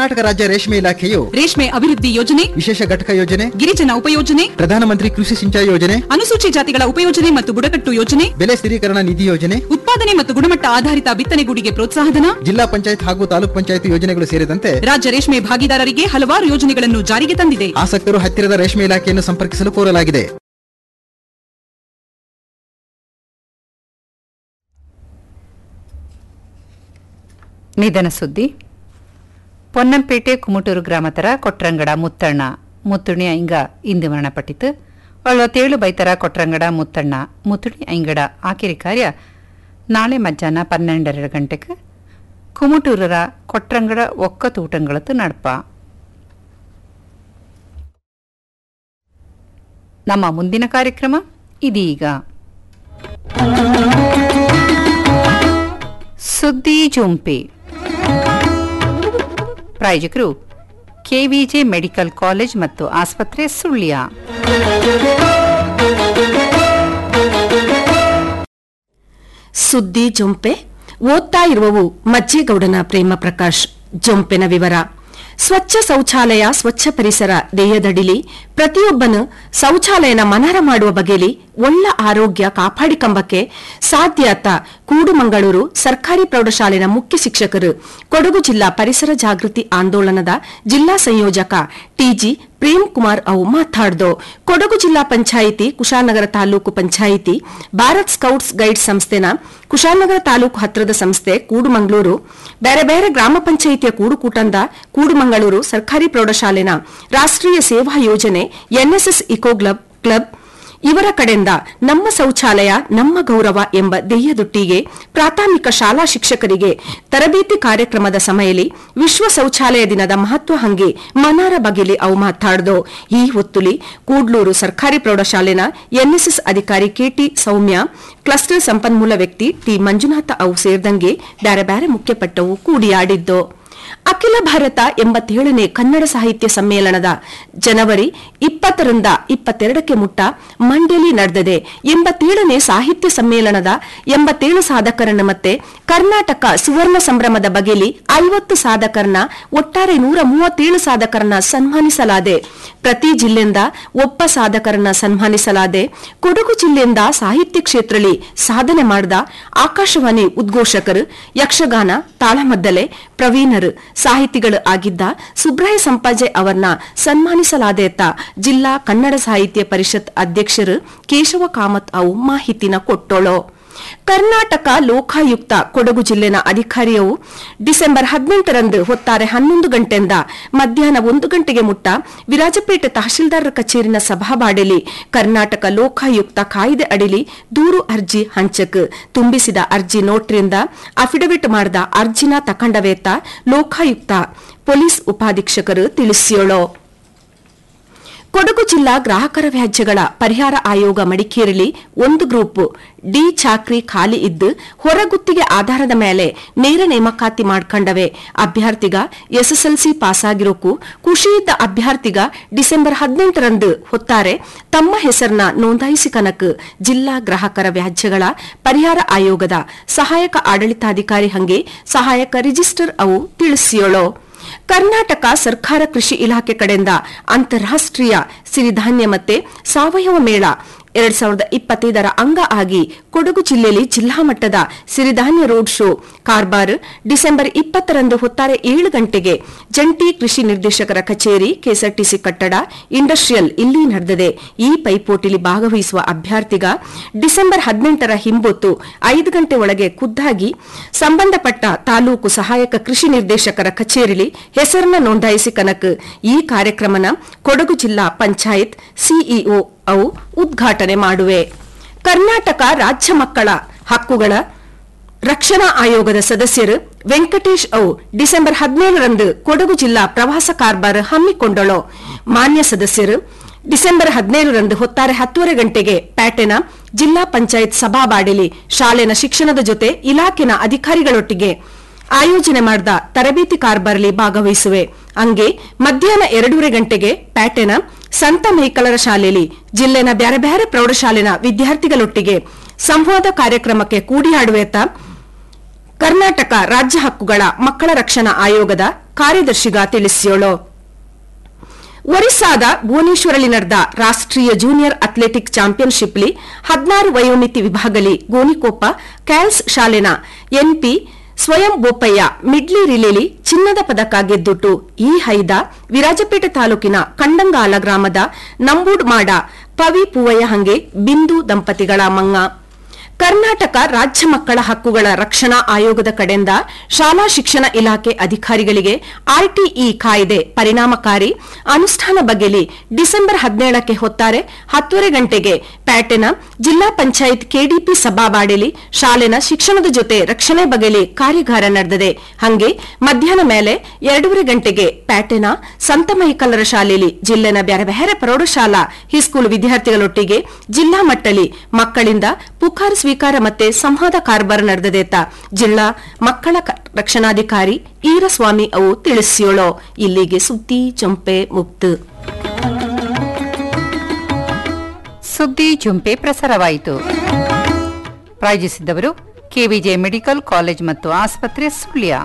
ಕರ್ನಾಟಕ ರಾಜ್ಯ ರೇಷ್ಮೆ ಇಲಾಖೆಯು ರೇಷ್ಮೆ ಅಭಿವೃದ್ಧಿ ಯೋಜನೆ ವಿಶೇಷ ಘಟಕ ಯೋಜನೆ ಗಿರಿಜನ ಉಪಯೋಜನೆ ಪ್ರಧಾನಮಂತ್ರಿ ಕೃಷಿ ಸಿಂಚಾಯಿ ಯೋಜನೆ ಅನುಸೂಚಿ ಜಾತಿಗಳ ಉಪಯೋಜನೆ ಮತ್ತು ಬುಡಕಟ್ಟು ಯೋಜನೆ ಬೆಲೆ ಸ್ಥಿರೀಕರಣ ನಿಧಿ ಯೋಜನೆ ಉತ್ಪಾದನೆ ಮತ್ತು ಗುಣಮಟ್ಟ ಆಧಾರಿತ ಬಿತ್ತನೆಗೂಡಿಗೆ ಪ್ರೋತ್ಸಾಹಧನ ಜಿಲ್ಲಾ ಪಂಚಾಯತ್ ಹಾಗೂ ತಾಲೂಕ್ ಪಂಚಾಯತ್ ಯೋಜನೆಗಳು ಸೇರಿದಂತೆ ರಾಜ್ಯ ರೇಷ್ಮೆ ಭಾಗಿದಾರರಿಗೆ ಹಲವಾರು ಯೋಜನೆಗಳನ್ನು ಜಾರಿಗೆ ತಂದಿದೆ ಆಸಕ್ತರು ಹತ್ತಿರದ ರೇಷ್ಮೆ ಇಲಾಖೆಯನ್ನು ಸಂಪರ್ಕಿಸಲು ಕೋರಲಾಗಿದೆ ನಿಧನ ಸುದ್ದಿ ಪೊನ್ನಂಪೇಟೆ ಕುಮಟೂರು ಗ್ರಾಮತರ ಕೊಟ್ರಂಗಡ ಮುತ್ತಣ್ಣ ಮುತ್ತುಣಿ ಐಂಗ ಇಂದು ಮರಣಪಟ್ಟಿತು ಅಳವತ್ತೇಳು ಬೈತರ ಕೊಟ್ರಂಗಡ ಮುತ್ತಣ್ಣ ಮುತ್ತುಣಿ ಐಂಗಡ ಆಕಿರಿ ಕಾರ್ಯ ನಾಳೆ ಮಧ್ಯಾಹ್ನ ಪನ್ನೆರಡು ಗಂಟೆಗೆ ಕುಮಟೂರರ ಕೊಟ್ರಂಗಡ ಒಕ್ಕ ತೂಟಂಗಳತ್ತು ನಡಪ ನಮ್ಮ ಮುಂದಿನ ಕಾರ್ಯಕ್ರಮ ಇದೀಗ ಸುದ್ದಿ ಜುಂಪೆ ಪ್ರಾಯೋಜಕರು ಕೆವಿಜೆ ಮೆಡಿಕಲ್ ಕಾಲೇಜ್ ಮತ್ತು ಆಸ್ಪತ್ರೆ ಸುಳ್ಯ ಸುದ್ದಿ ಜೊಂಪೆ ಓದ್ತಾ ಇರುವವು ಮಜ್ಜೇಗೌಡನ ಪ್ರೇಮ ಪ್ರಕಾಶ್ ಜೊಂಪೆನ ವಿವರ ಸ್ವಚ್ಛ ಶೌಚಾಲಯ ಸ್ವಚ್ಛ ಪರಿಸರ ದೇಯದಡಿಲಿ ಪ್ರತಿಯೊಬ್ಬನು ಶೌಚಾಲಯನ ಮನರ ಮಾಡುವ ಬಗೆಲಿ ಒಳ್ಳ ಆರೋಗ್ಯ ಕಾಪಾಡಿಕೊಂಬಕ್ಕೆ ಸಾಧ್ಯತ ಕೂಡುಮಂಗಳೂರು ಸರ್ಕಾರಿ ಪ್ರೌಢಶಾಲೆನ ಮುಖ್ಯ ಶಿಕ್ಷಕರು ಕೊಡಗು ಜಿಲ್ಲಾ ಪರಿಸರ ಜಾಗೃತಿ ಆಂದೋಲನದ ಜಿಲ್ಲಾ ಸಂಯೋಜಕ ಟಿಜಿ ಪ್ರೇಮ್ ಕುಮಾರ್ ಅವು ಮಾತಾಡ್ದು ಕೊಡಗು ಜಿಲ್ಲಾ ಪಂಚಾಯಿತಿ ಕುಶಾಲನಗರ ತಾಲೂಕು ಪಂಚಾಯಿತಿ ಭಾರತ್ ಸ್ಕೌಟ್ಸ್ ಗೈಡ್ ಸಂಸ್ಥೆನ ಕುಶಾಲನಗರ ತಾಲೂಕು ಹತ್ರದ ಸಂಸ್ಥೆ ಕೂಡುಮಂಗಳೂರು ಬೇರೆ ಬೇರೆ ಗ್ರಾಮ ಪಂಚಾಯಿತಿಯ ಕೂಡುಕೂಟಂದ ಕೂಡುಮಂಗಳೂರು ಸರ್ಕಾರಿ ಪ್ರೌಢಶಾಲೆನ ರಾಷ್ಟ್ರೀಯ ಸೇವಾ ಯೋಜನೆ ಎನ್ಎಸ್ಎಸ್ ಇಕೋ ಕ್ಲಬ್ ಕ್ಲಬ್ ಇವರ ಕಡೆಯಿಂದ ನಮ್ಮ ಶೌಚಾಲಯ ನಮ್ಮ ಗೌರವ ಎಂಬ ಧ್ಯೇಯದೊಟ್ಟಿಗೆ ಪ್ರಾಥಮಿಕ ಶಾಲಾ ಶಿಕ್ಷಕರಿಗೆ ತರಬೇತಿ ಕಾರ್ಯಕ್ರಮದ ಸಮಯದಲ್ಲಿ ವಿಶ್ವ ಶೌಚಾಲಯ ದಿನದ ಮಹತ್ವ ಹಂಗೆ ಮನಾರ ಬಗೆಲಿ ಅವು ಮಾತಾಡ್ದು ಈ ಹೊತ್ತುಲಿ ಕೂಡ್ಲೂರು ಸರ್ಕಾರಿ ಪ್ರೌಢಶಾಲೆನ ಎನ್ಎಸ್ಎಸ್ ಅಧಿಕಾರಿ ಕೆಟಿ ಸೌಮ್ಯ ಕ್ಲಸ್ಟರ್ ಸಂಪನ್ಮೂಲ ವ್ಯಕ್ತಿ ಟಿ ಮಂಜುನಾಥ ಅವು ಸೇರಿದಂಗೆ ಬ್ಯಾರೆ ಬ್ಯಾರೆ ಮುಖ್ಯಪಟ್ಟವು ಕೂಡಿಯಾಡಿದ್ದು ಅಖಿಲ ಭಾರತ ಎಂಬತ್ತೇಳನೇ ಕನ್ನಡ ಸಾಹಿತ್ಯ ಸಮ್ಮೇಳನದ ಜನವರಿ ಇಪ್ಪತ್ತರಿಂದ ಇಪ್ಪತ್ತೆರಡಕ್ಕೆ ಮುಟ್ಟ ಮಂಡ್ಯಲಿ ನಡೆದಿದೆ ಎಂಬತ್ತೇಳನೇ ಸಾಹಿತ್ಯ ಸಮ್ಮೇಳನದ ಎಂಬತ್ತೇಳು ಸಾಧಕರನ್ನ ಮತ್ತೆ ಕರ್ನಾಟಕ ಸುವರ್ಣ ಸಂಭ್ರಮದ ಬಗೆಲಿ ಐವತ್ತು ಸಾಧಕರನ್ನ ಒಟ್ಟಾರೆ ನೂರ ಮೂವತ್ತೇಳು ಸಾಧಕರನ್ನ ಸನ್ಮಾನಿಸಲಾದೆ ಪ್ರತಿ ಜಿಲ್ಲೆಯಿಂದ ಒಬ್ಬ ಸಾಧಕರನ್ನ ಸನ್ಮಾನಿಸಲಾದೆ ಕೊಡಗು ಜಿಲ್ಲೆಯಿಂದ ಸಾಹಿತ್ಯ ಕ್ಷೇತ್ರದಲ್ಲಿ ಸಾಧನೆ ಮಾಡಿದ ಆಕಾಶವಾಣಿ ಉದ್ಘೋಷಕರು ಯಕ್ಷಗಾನ ತಾಳಮದ್ದಲೆ ಪ್ರವೀಣರು ಸಾಹಿತಿಗಳು ಆಗಿದ್ದ ಸುಬ್ರಾಯ ಸಂಪಾಜೆ ಅವರನ್ನ ಸನ್ಮಾನಿಸಲಾದೇತ ಜಿಲ್ಲಾ ಕನ್ನಡ ಸಾಹಿತ್ಯ ಪರಿಷತ್ ಅಧ್ಯಕ್ಷರು ಕೇಶವ ಕಾಮತ್ ಅವು ಮಾಹಿತಿನ ಕೊಟ್ಟೋಳು ಕರ್ನಾಟಕ ಲೋಕಾಯುಕ್ತ ಕೊಡಗು ಜಿಲ್ಲೆನ ಅಧಿಕಾರಿಯವು ಡಿಸೆಂಬರ್ ಹದಿನೆಂಟರಂದು ಹೊತ್ತಾರೆ ಹನ್ನೊಂದು ಗಂಟೆಯಿಂದ ಮಧ್ಯಾಹ್ನ ಒಂದು ಗಂಟೆಗೆ ಮುಟ್ಟ ವಿರಾಜಪೇಟೆ ತಹಶೀಲ್ದಾರರ ಕಚೇರಿನ ಸಭಾಬಾಡೆಲಿ ಕರ್ನಾಟಕ ಲೋಕಾಯುಕ್ತ ಕಾಯ್ದೆ ಅಡಿಲಿ ದೂರು ಅರ್ಜಿ ಹಂಚಕ್ ತುಂಬಿಸಿದ ಅರ್ಜಿ ನೋಟ್ರಿಂದ ಅಫಿಡವಿಟ್ ಮಾಡಿದ ಅರ್ಜಿನ ತಕಂಡವೇತ ಲೋಕಾಯುಕ್ತ ಪೊಲೀಸ್ ಉಪಾಧೀಕ್ಷಕರು ತಿಳಿಸಿಯೋಳು ಕೊಡಗು ಜಿಲ್ಲಾ ಗ್ರಾಹಕರ ವ್ಯಾಜ್ಯಗಳ ಪರಿಹಾರ ಆಯೋಗ ಮಡಿಕೇರಿಲಿ ಒಂದು ಗ್ರೂಪ್ ಡಿ ಚಾಕ್ರಿ ಖಾಲಿ ಇದ್ದು ಹೊರಗುತ್ತಿಗೆ ಆಧಾರದ ಮೇಲೆ ನೇರ ನೇಮಕಾತಿ ಮಾಡ್ಕೊಂಡವೆ ಅಭ್ಯರ್ಥಿಗ ಎಸ್ಎಸ್ಎಲ್ಸಿ ಪಾಸಾಗಿರೋಕು ಖುಷಿಯಿದ್ದ ಅಭ್ಯರ್ಥಿಗ ಡಿಸೆಂಬರ್ ಹದಿನೆಂಟರಂದು ಹೊತ್ತಾರೆ ತಮ್ಮ ಹೆಸರನ್ನ ನೋಂದಾಯಿಸಿ ಕನಕ ಜಿಲ್ಲಾ ಗ್ರಾಹಕರ ವ್ಯಾಜ್ಯಗಳ ಪರಿಹಾರ ಆಯೋಗದ ಸಹಾಯಕ ಆಡಳಿತಾಧಿಕಾರಿ ಹಂಗೆ ಸಹಾಯಕ ರಿಜಿಸ್ಟರ್ ಅವು ತಿಳಿಸಿಯೋಳು ಕರ್ನಾಟಕ ಸರ್ಕಾರ ಕೃಷಿ ಇಲಾಖೆ ಕಡೆಯಿಂದ ಅಂತಾರಾಷ್ಟ್ರೀಯ ಸಿರಿಧಾನ್ಯ ಮತ್ತೆ ಸಾವಯವ ಮೇಳ ಎರಡ್ ಸಾವಿರದ ಇಪ್ಪತ್ತೈದರ ಅಂಗ ಆಗಿ ಕೊಡಗು ಜಿಲ್ಲೆಯಲ್ಲಿ ಜಿಲ್ಲಾ ಮಟ್ಟದ ಸಿರಿಧಾನ್ಯ ರೋಡ್ ಶೋ ಕಾರ್ಬಾರ್ ಡಿಸೆಂಬರ್ ಇಪ್ಪತ್ತರಂದು ಹೊತ್ತಾರೆ ಏಳು ಗಂಟೆಗೆ ಜಂಟಿ ಕೃಷಿ ನಿರ್ದೇಶಕರ ಕಚೇರಿ ಕೆಎಸ್ಆರ್ಟಿಸಿ ಕಟ್ಟಡ ಇಂಡಸ್ಟ್ರಿಯಲ್ ಇಲ್ಲಿ ನಡೆದಿದೆ ಈ ಪೈಪೋಟಿಲಿ ಭಾಗವಹಿಸುವ ಅಭ್ಯರ್ಥಿಗ ಡಿಸೆಂಬರ್ ಹದಿನೆಂಟರ ಹಿಂಬೊತ್ತು ಐದು ಗಂಟೆ ಒಳಗೆ ಖುದ್ದಾಗಿ ಸಂಬಂಧಪಟ್ಟ ತಾಲೂಕು ಸಹಾಯಕ ಕೃಷಿ ನಿರ್ದೇಶಕರ ಕಚೇರಿಲಿ ಹೆಸರನ್ನ ನೋಂದಾಯಿಸಿ ಕನಕ ಈ ಕಾರ್ಯಕ್ರಮನ ಕೊಡಗು ಜಿಲ್ಲಾ ಪಂಚಾಯತ್ ಸಿಇಒ ಅವು ಉದ್ಘಾಟನೆ ಮಾಡುವೆ ಕರ್ನಾಟಕ ರಾಜ್ಯ ಮಕ್ಕಳ ಹಕ್ಕುಗಳ ರಕ್ಷಣಾ ಆಯೋಗದ ಸದಸ್ಯರು ವೆಂಕಟೇಶ್ ಅವು ಡಿಸೆಂಬರ್ ಹದಿನೇಳರಂದು ಕೊಡಗು ಜಿಲ್ಲಾ ಪ್ರವಾಸ ಕಾರ್ಬಾರ್ ಹಮ್ಮಿಕೊಂಡಳು ಮಾನ್ಯ ಸದಸ್ಯರು ಡಿಸೆಂಬರ್ ಹದಿನೇಳರಂದು ಹೊತ್ತಾರೆ ಹತ್ತುವರೆ ಗಂಟೆಗೆ ಪ್ಯಾಟೆನ ಜಿಲ್ಲಾ ಪಂಚಾಯತ್ ಸಭಾಬಾಡಿಲಿ ಶಾಲೆನ ಶಿಕ್ಷಣದ ಜೊತೆ ಇಲಾಖೆನ ಅಧಿಕಾರಿಗಳೊಟ್ಟಿಗೆ ಆಯೋಜನೆ ಮಾಡಿದ ತರಬೇತಿ ಕಾರ್ಬಾರ್ಲಿ ಭಾಗವಹಿಸುವೆ ಹಂಗೆ ಮಧ್ಯಾಹ್ನ ಎರಡೂವರೆ ಗಂಟೆಗೆ ಪ್ಯಾಟೆನ ಸಂತ ಮೇಕಲರ ಶಾಲೆಯಲ್ಲಿ ಜಿಲ್ಲೆನ ಬ್ಯಾರೆ ಬ್ಯಾರೆ ಪ್ರೌಢಶಾಲೆನ ವಿದ್ಯಾರ್ಥಿಗಳೊಟ್ಟಿಗೆ ಸಂವಾದ ಕಾರ್ಯಕ್ರಮಕ್ಕೆ ಕೂಡಿಯಾಡುವೆತ ಕರ್ನಾಟಕ ರಾಜ್ಯ ಹಕ್ಕುಗಳ ಮಕ್ಕಳ ರಕ್ಷಣಾ ಆಯೋಗದ ಕಾರ್ಯದರ್ಶಿಗ ತಿಳಿಸಿಯೋಳು ಒರಿಸ್ಸಾದ ಭುವನೇಶ್ವರಲ್ಲಿ ನಡೆದ ರಾಷ್ಟ್ರೀಯ ಜೂನಿಯರ್ ಅಥ್ಲೆಟಿಕ್ ಚಾಂಪಿಯನ್ಶಿಪ್ಲಿ ಹದಿನಾರು ವಯೋಮಿತಿ ವಿಭಾಗಲಿ ಗೋಣಿಕೊಪ್ಪ ಕ್ಯಾಲ್ಸ್ ಶಾಲೆನ ಎನ್ಪಿ ಸ್ವಯಂ ಬೋಪಯ್ಯ ಮಿಡ್ಲಿ ರಿಲೇಲಿ ಚಿನ್ನದ ಪದಕ ಗೆದ್ದುಟ್ಟು ಈ ಹೈದ ವಿರಾಜಪೇಟೆ ತಾಲೂಕಿನ ಕಂಡಂಗಾಲ ಗ್ರಾಮದ ನಂಬೂಡ್ ಮಾಡ ಪವಿ ಪೂವಯ್ಯ ಹಂಗೆ ಬಿಂದು ದಂಪತಿಗಳ ಮಂಗ ಕರ್ನಾಟಕ ರಾಜ್ಯ ಮಕ್ಕಳ ಹಕ್ಕುಗಳ ರಕ್ಷಣಾ ಆಯೋಗದ ಕಡೆಯಿಂದ ಶಾಲಾ ಶಿಕ್ಷಣ ಇಲಾಖೆ ಅಧಿಕಾರಿಗಳಿಗೆ ಆರ್ಟಿಇ ಕಾಯ್ದೆ ಪರಿಣಾಮಕಾರಿ ಅನುಷ್ಠಾನ ಬಗೆಲಿ ಡಿಸೆಂಬರ್ ಹದಿನೇಳಕ್ಕೆ ಹೊತ್ತಾರೆ ಹತ್ತುವರೆ ಗಂಟೆಗೆ ಪ್ಯಾಟೆನ ಜಿಲ್ಲಾ ಪಂಚಾಯತ್ ಕೆಡಿಪಿ ಸಭಾವಾಡಿಲಿ ಶಾಲೆನ ಶಿಕ್ಷಣದ ಜೊತೆ ರಕ್ಷಣೆ ಬಗೆಲಿ ಕಾರ್ಯಾಗಾರ ನಡೆದಿದೆ ಹಂಗೆ ಮಧ್ಯಾಹ್ನ ಮೇಲೆ ಎರಡೂವರೆ ಗಂಟೆಗೆ ಪ್ಯಾಟೆನ ಸಂತ ಮೈಕಲ್ಲರ ಶಾಲೆಯಲ್ಲಿ ಜಿಲ್ಲೆನ ಬ್ಯಾರೆ ಬೇರೆ ಪ್ರೌಢಶಾಲಾ ಹೈಸ್ಕೂಲ್ ವಿದ್ಯಾರ್ಥಿಗಳೊಟ್ಟಿಗೆ ಜಿಲ್ಲಾ ಮಟ್ಟಲಿ ಮಕ್ಕಳಿಂದ ಪುಕಾರ್ ಸ್ವೀಕಾರ ಮತ್ತೆ ಸಂವಾದ ಕಾರ್ಬಾರ ನಡೆದದೇತ ಜಿಲ್ಲಾ ಮಕ್ಕಳ ಕ- ರಕ್ಷಣಾಧಿಕಾರಿ ಈರಸ್ವಾಮಿ ಅವು ತಿಳಿಸಿಯೋಳು ಇಲ್ಲಿಗೆ ಸುದ್ದಿ ಚೊಂಪೆ ಮುಕ್ತು ಸುದ್ದಿ ಜುಂಪೆ ಪ್ರಸಾರವಾಯಿತು ಪ್ರಾಯೋಜಿಸಿದ್ದವರು ಕೆವಿಜೆ ಮೆಡಿಕಲ್ ಕಾಲೇಜ್ ಮತ್ತು ಆಸ್ಪತ್ರೆ ಸುಳ್ಯ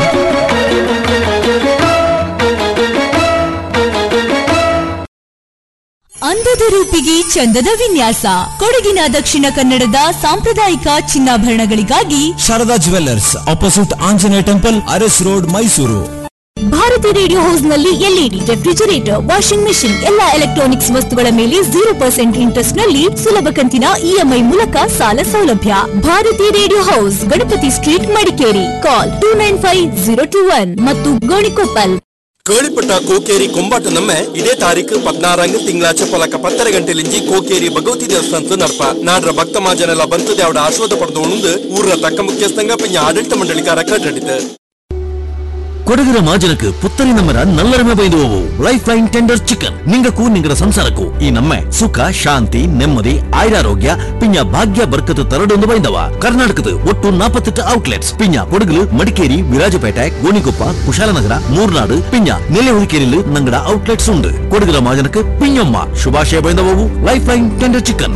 ಅಂದದ ರೂಪಿಗೆ ಚಂದದ ವಿನ್ಯಾಸ ಕೊಡಗಿನ ದಕ್ಷಿಣ ಕನ್ನಡದ ಸಾಂಪ್ರದಾಯಿಕ ಚಿನ್ನಾಭರಣಗಳಿಗಾಗಿ Sharada jewellers opposite Anjaneya temple Aras road Mysuru Bharathi radio house ನಲ್ಲಿ ಎಲ್ಇಡಿ ರೆಫ್ರಿಜರೇಟರ್ ವಾಷಿಂಗ್ ಮೆಷಿನ್ ಎಲ್ಲಾ ಎಲೆಕ್ಟ್ರಾನಿಕ್ಸ್ ವಸ್ತುಗಳ ಮೇಲೆ ಜೀರೋ ಪರ್ಸೆಂಟ್ ಇಂಟ್ರೆಸ್ಟ್ ನಲ್ಲಿ ಸುಲಭ ಕಂತಿನ ಇಎಂಐ ಮೂಲಕ ಸಾಲ ಸೌಲಭ್ಯ Bharathi radio house Ganapati street Madikeri call two nine five zero two one ಮತ್ತು ಗೋಣಿಕೊಪ್ಪಲ್ ಕೇಳಿಪಟ್ಟ ಕೋಕೇರಿ ಕೊಂಬಾಟ ನಮ್ಮೆ ಇದೇ ತಾರೀಕು ಪದ್ನಾರಂಗ್ ತಿಂಗಳಾಚೆ ಪೊಲಕ ಪತ್ತರ ಗಂಟೆಲಿಂಜಿ ಕೋಕೇರಿ ಭಗವತಿ ದೇವಸ್ಥಾನದ ನಡಪ ನಾಡ್ರ ಭಕ್ತ ಮಾಜನೆಲ್ಲ ಬಂತದೆ ಅವಡ ಆಶ್ವಾದ ಪಡೆದು ಉಣುಂದು ಊರ ತಕ್ಕ ಮುಖ್ಯಸ್ಥಂಗ ಪಿಂಜ ಆಡಳಿತ ಮಂಡಳಿಕಾರ ಕಟ್ಟಡಿತು ಕೊಡಗರ ಮಾಜನಕ್ಕೆ ಪುತ್ತರಿ ನಮ್ಮರ ನಲ್ಲರಮೆ ಬೈದುವವು ಲೈಫ್ ಲೈನ್ ಟೆಂಡರ್ ಚಿಕನ್ ನಿಂಗಕ್ಕೂ ನಿಂಗರ ಸಂಸಾರಕ್ಕೂ ಈ ನಮ್ಮೆ ಸುಖ ಶಾಂತಿ ನೆಮ್ಮದಿ ಆಯುರಾರೋಗ್ಯ ಪಿಂಜ ಭಾಗ್ಯ ಬರ್ಕತ್ ತರಡೊಂದು ಬೈದವ ಕರ್ನಾಟಕದ ಒಟ್ಟು ನಾಪತ್ತೆಟ್ಟು ಔಟ್ಲೆಟ್ಸ್ ಪಿಂಜ ಕೊಡಗಲು ಮಡಿಕೇರಿ ವಿರಾಜಪೇಟೆ ಗೋಣಿಕೊಪ್ಪ ಕುಶಾಲನಗರ ಮೂರ್ನಾಡು ಪಿಂಜ ನೆಲೆ ಹುದಿಕೇರಿಲು ನಂಗಡ ಔಟ್ಲೆಟ್ಸ್ ಉಂಡು ಕೊಡಗರ ಮಾಜನಕ್ಕೆ ಪಿಂಜಮ್ಮ ಶುಭಾಶಯ ಬೈದವವು ಲೈಫ್ ಲೈನ್ ಟೆಂಡರ್ ಚಿಕನ್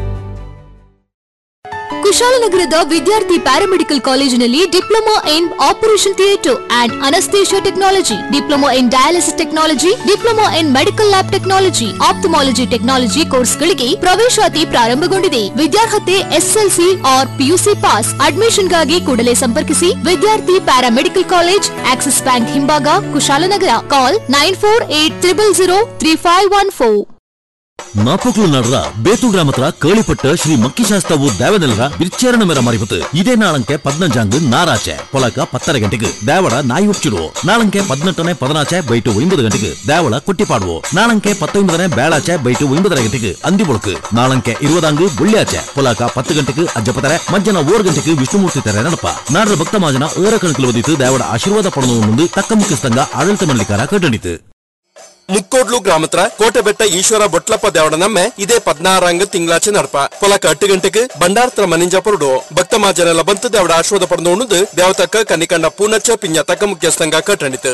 ಕುಶಾಲನಗರದ ವಿದ್ಯಾರ್ಥಿ ಪ್ಯಾರಾಮೆಡಿಕಲ್ ಕಾಲೇಜಿನಲ್ಲಿ diploma in operation theatre and anaesthesia technology diploma in dialysis technology diploma in medical lab technology ophthalmology technology ಕೋರ್ಸ್ಗಳಿಗೆ ಪ್ರವೇಶಾತಿ ಪ್ರಾರಂಭಗೊಂಡಿದೆ ವಿದ್ಯಾರ್ಹತೆ ಎಸ್ಎಲ್ಸಿ ಆರ್ ಪಿಯುಸಿ ಪಾಸ್ ಅಡ್ಮಿಷನ್ಗಾಗಿ ಕೂಡಲೇ ಸಂಪರ್ಕಿಸಿ Vidyarthi paramedical college Axis bank ಹಿಂಭಾಗ Kushalnagar call nine four eight triple zero three five one four ನಾಪಕ್ಲು ನಡ್ರ ಬೇತು ಗ್ರಾಮತ್ರ ಕೇಳಿಪಟ್ಟ ಶ್ರೀ ಮಕ್ಕಿಶಾಸ್ತ್ರವು ದೇವನೆಲ್ಲರ ಬಿರ್ಚೇರಣ ಮೇರ ಮರಿಪತ್ತು ಇದೇ ನಾಳಂಕೆ ಪದ್ನಂಜಾಂಗ್ ನಾರಾಚೆ ಪೊಲಕ ಪತ್ತರ ಗಂಟೆಗೆ ದೇವಳ ನಾಯಿ ಉಚ್ಚಿಡುವು ನಾಳಂಕೆ ಪದ್ನೆಂಟನೇ ಪದನಾಚೆ ಬೈಟು ಒಂಬತ್ತು ಗಂಟೆಗೆ ದೇವಳ ಕೊಟ್ಟಿಪಾಡುವು ನಾಳಂಕೆ ಪತ್ತೊಂಬದನೇ ಬೇಳಾಚೆ ಬೈಟು ಒಂಬದರ ಗಂಟೆಗೆ ಅಂದಿ ಬೊಳಕು ನಾಳಂಕೆ ಇರುವದಾಂಗ್ ಬುಳ್ಳಿಯಾಚೆ ಪೊಲಕ ಪತ್ತು ಗಂಟೆಗೆ ಅಜ್ಜಪತರೆ ಮಧ್ಯಾಹ್ನ ಓರ್ ಗಂಟೆಗೆ ವಿಷ್ಣುಮೂರ್ತಿ ತೆರೆ ನಡಪ ನಾಡ್ರ ಭಕ್ತ ಮಾಜನ ಏರ ಕಣಕಲು ಒದಿತು ದೇವಳ ಆಶೀರ್ವಾದ ಪಡೆದು ಮುಂದೆ ತಕ್ಕ ಮುಖ್ಯಸ್ಥಂಗ ಆಡಳಿತ ಮಂಡಳಿಕಾರ ಕಟ್ಟಣಿತು ಮುಕ್ಕೋಡ್ಲು ಗ್ರಾಮತ್ರ ಕೋಟೆಬೆಟ್ಟ ಈಶ್ವರ ಬೊಟ್ಲಪ್ಪ ದೇವಡ ನಮ್ಮೆ ಇದೇ ಪದ್ನಾರಂಗ ತಿಂಗಳಾಚೆ ನಡಪ ಪೊಲಕ ಹತ್ತು ಗಂಟೆಗೆ ಬಂಡಾರ್ತ್ರ ಮನಿಂಜ ಪರುಡು ಭಕ್ತ ಮಾಜನೆಲ್ಲ ಬಂತು ದೇವಡ ಆಶ್ವಾದ ಪಡೆದು ಉಣುದು ದೇವತಕ್ಕ ಕನಿಕಂಡ ಪೂನಚ್ಚ ಪಿಂಜ ತಕ್ಕ ಮುಖ್ಯಸ್ಥಂಗ ಕಟ್ಟಣಿತು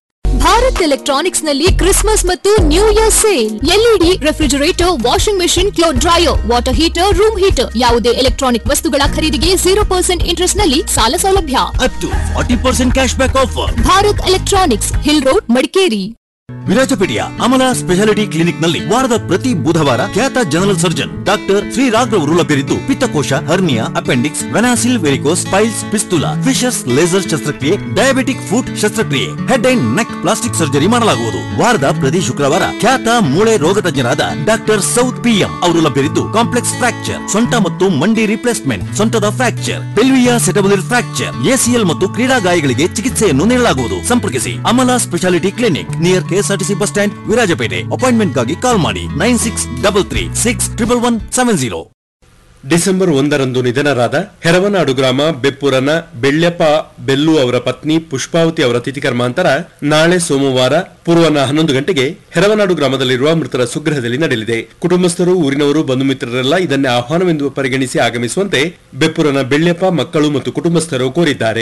ಭಾರತ್ ಎಲೆಕ್ಟ್ರಾನಿಕ್ಸ್ ನಲ್ಲಿ ಕ್ರಿಸ್ಮಸ್ ಮತ್ತು new year sale LED refrigerator washing machine cloth dryer water heater room heater ಯಾವುದೇ ಎಲೆಕ್ಟ್ರಾನಿಕ್ ವಸ್ತುಗಳ ಖರೀದಿಗೆ ಜೀರೋ ಪರ್ಸೆಂಟ್ ಇಂಟ್ರೆಸ್ಟ್ ನಲ್ಲಿ ಸಾಲ ಸೌಲಭ್ಯ up to forty percent cash back offer Bharat electronics hill road Madikeri ವಿರಾಜಪೇಟೆಯ ಅಮಲ ಸ್ಪೆಷಾಲಿಟಿ ಕ್ಲಿನಿಕ್ ನಲ್ಲಿ ವಾರದ ಪ್ರತಿ ಬುಧವಾರ ಖ್ಯಾತ ಜನರಲ್ ಸರ್ಜನ್ ಡಾಕ್ಟರ್ ಶ್ರೀರಾಗ್ ರವರು ಲಭ್ಯರಿದ್ದು ಪಿತ್ತಕೋಶ ಹರ್ನಿಯಾ ಅಪೆಂಡಿಕ್ಸ್ ವೆನಾಸಿಲ್ varicose piles fistula fissures laser ಶಸ್ತ್ರಕ್ರಿಯೆ ಡಯಾಬಿಟಿಕ್ ಫುಟ್ ಶಸ್ತ್ರಕ್ರಿಯೆ head and neck plastic surgery ಮಾಡಲಾಗುವುದು ವಾರದ ಪ್ರತಿ ಶುಕ್ರವಾರ ಖ್ಯಾತ ಮೂಳೆ ರೋಗ ತಜ್ಞರಾದ ಡಾಕ್ಟರ್ ಸೌತ್ ಪಿಎಂ ಅವರು ಲಭ್ಯರಿದ್ದು ಕಾಂಪ್ಲೆಕ್ಸ್ ಫ್ರಾಕ್ಚರ್ ಸೊಂಟ ಮತ್ತು ಮಂಡಿ ರಿಪ್ಲೇಸ್ಮೆಂಟ್ ಸೊಂಟದ fracture pelvi acetabular fracture ACL ಮತ್ತು ಕ್ರೀಡಾ ಗಾಯಗಳಿಗೆ ಚಿಕಿತ್ಸೆಯನ್ನು ನೀಡಲಾಗುವುದು ಸಂಪರ್ಕಿಸಿ Amala speciality clinic near KSRTC bus stand Virajpet ಅಪಾಯಿಂಟ್ಮೆಂಟ್ಗಾಗಿ ಕಾಲ್ ಮಾಡಿ nine six double three six triple one seven zero December ಒಂದರಂದು ನಿಧನರಾದ ಹೆರವನಾಡು ಗ್ರಾಮ ಬೆಪ್ಪೂರನ ಬೆಳ್ಯಪ್ಪ ಬೆಲ್ಲು ಅವರ ಪತ್ನಿ ಪುಷ್ಪಾವತಿ ಅವರ ತಿಥಿ ಕರ್ಮಾಂತರ ನಾಳೆ ಸೋಮವಾರ ಪೂರ್ವನ ಹನ್ನೊಂದು ಗಂಟೆಗೆ ಹೆರವನಾಡು ಗ್ರಾಮದಲ್ಲಿರುವ ಮೃತರ ಸುಗ್ರಹದಲ್ಲಿ ನಡೆಯಲಿದೆ ಕುಟುಂಬಸ್ಥರು ಊರಿನವರು ಬಂಧು ಮಿತ್ರರೆಲ್ಲ ಇದನ್ನೇ ಆಹ್ವಾನವೆಂದು ಪರಿಗಣಿಸಿ ಆಗಮಿಸುವಂತೆ ಬೆಪ್ಪೂರನ ಬೆಳ್ಯಪ್ಪ ಮಕ್ಕಳು ಮತ್ತು ಕುಟುಂಬಸ್ಥರು ಕೋರಿದ್ದಾರೆ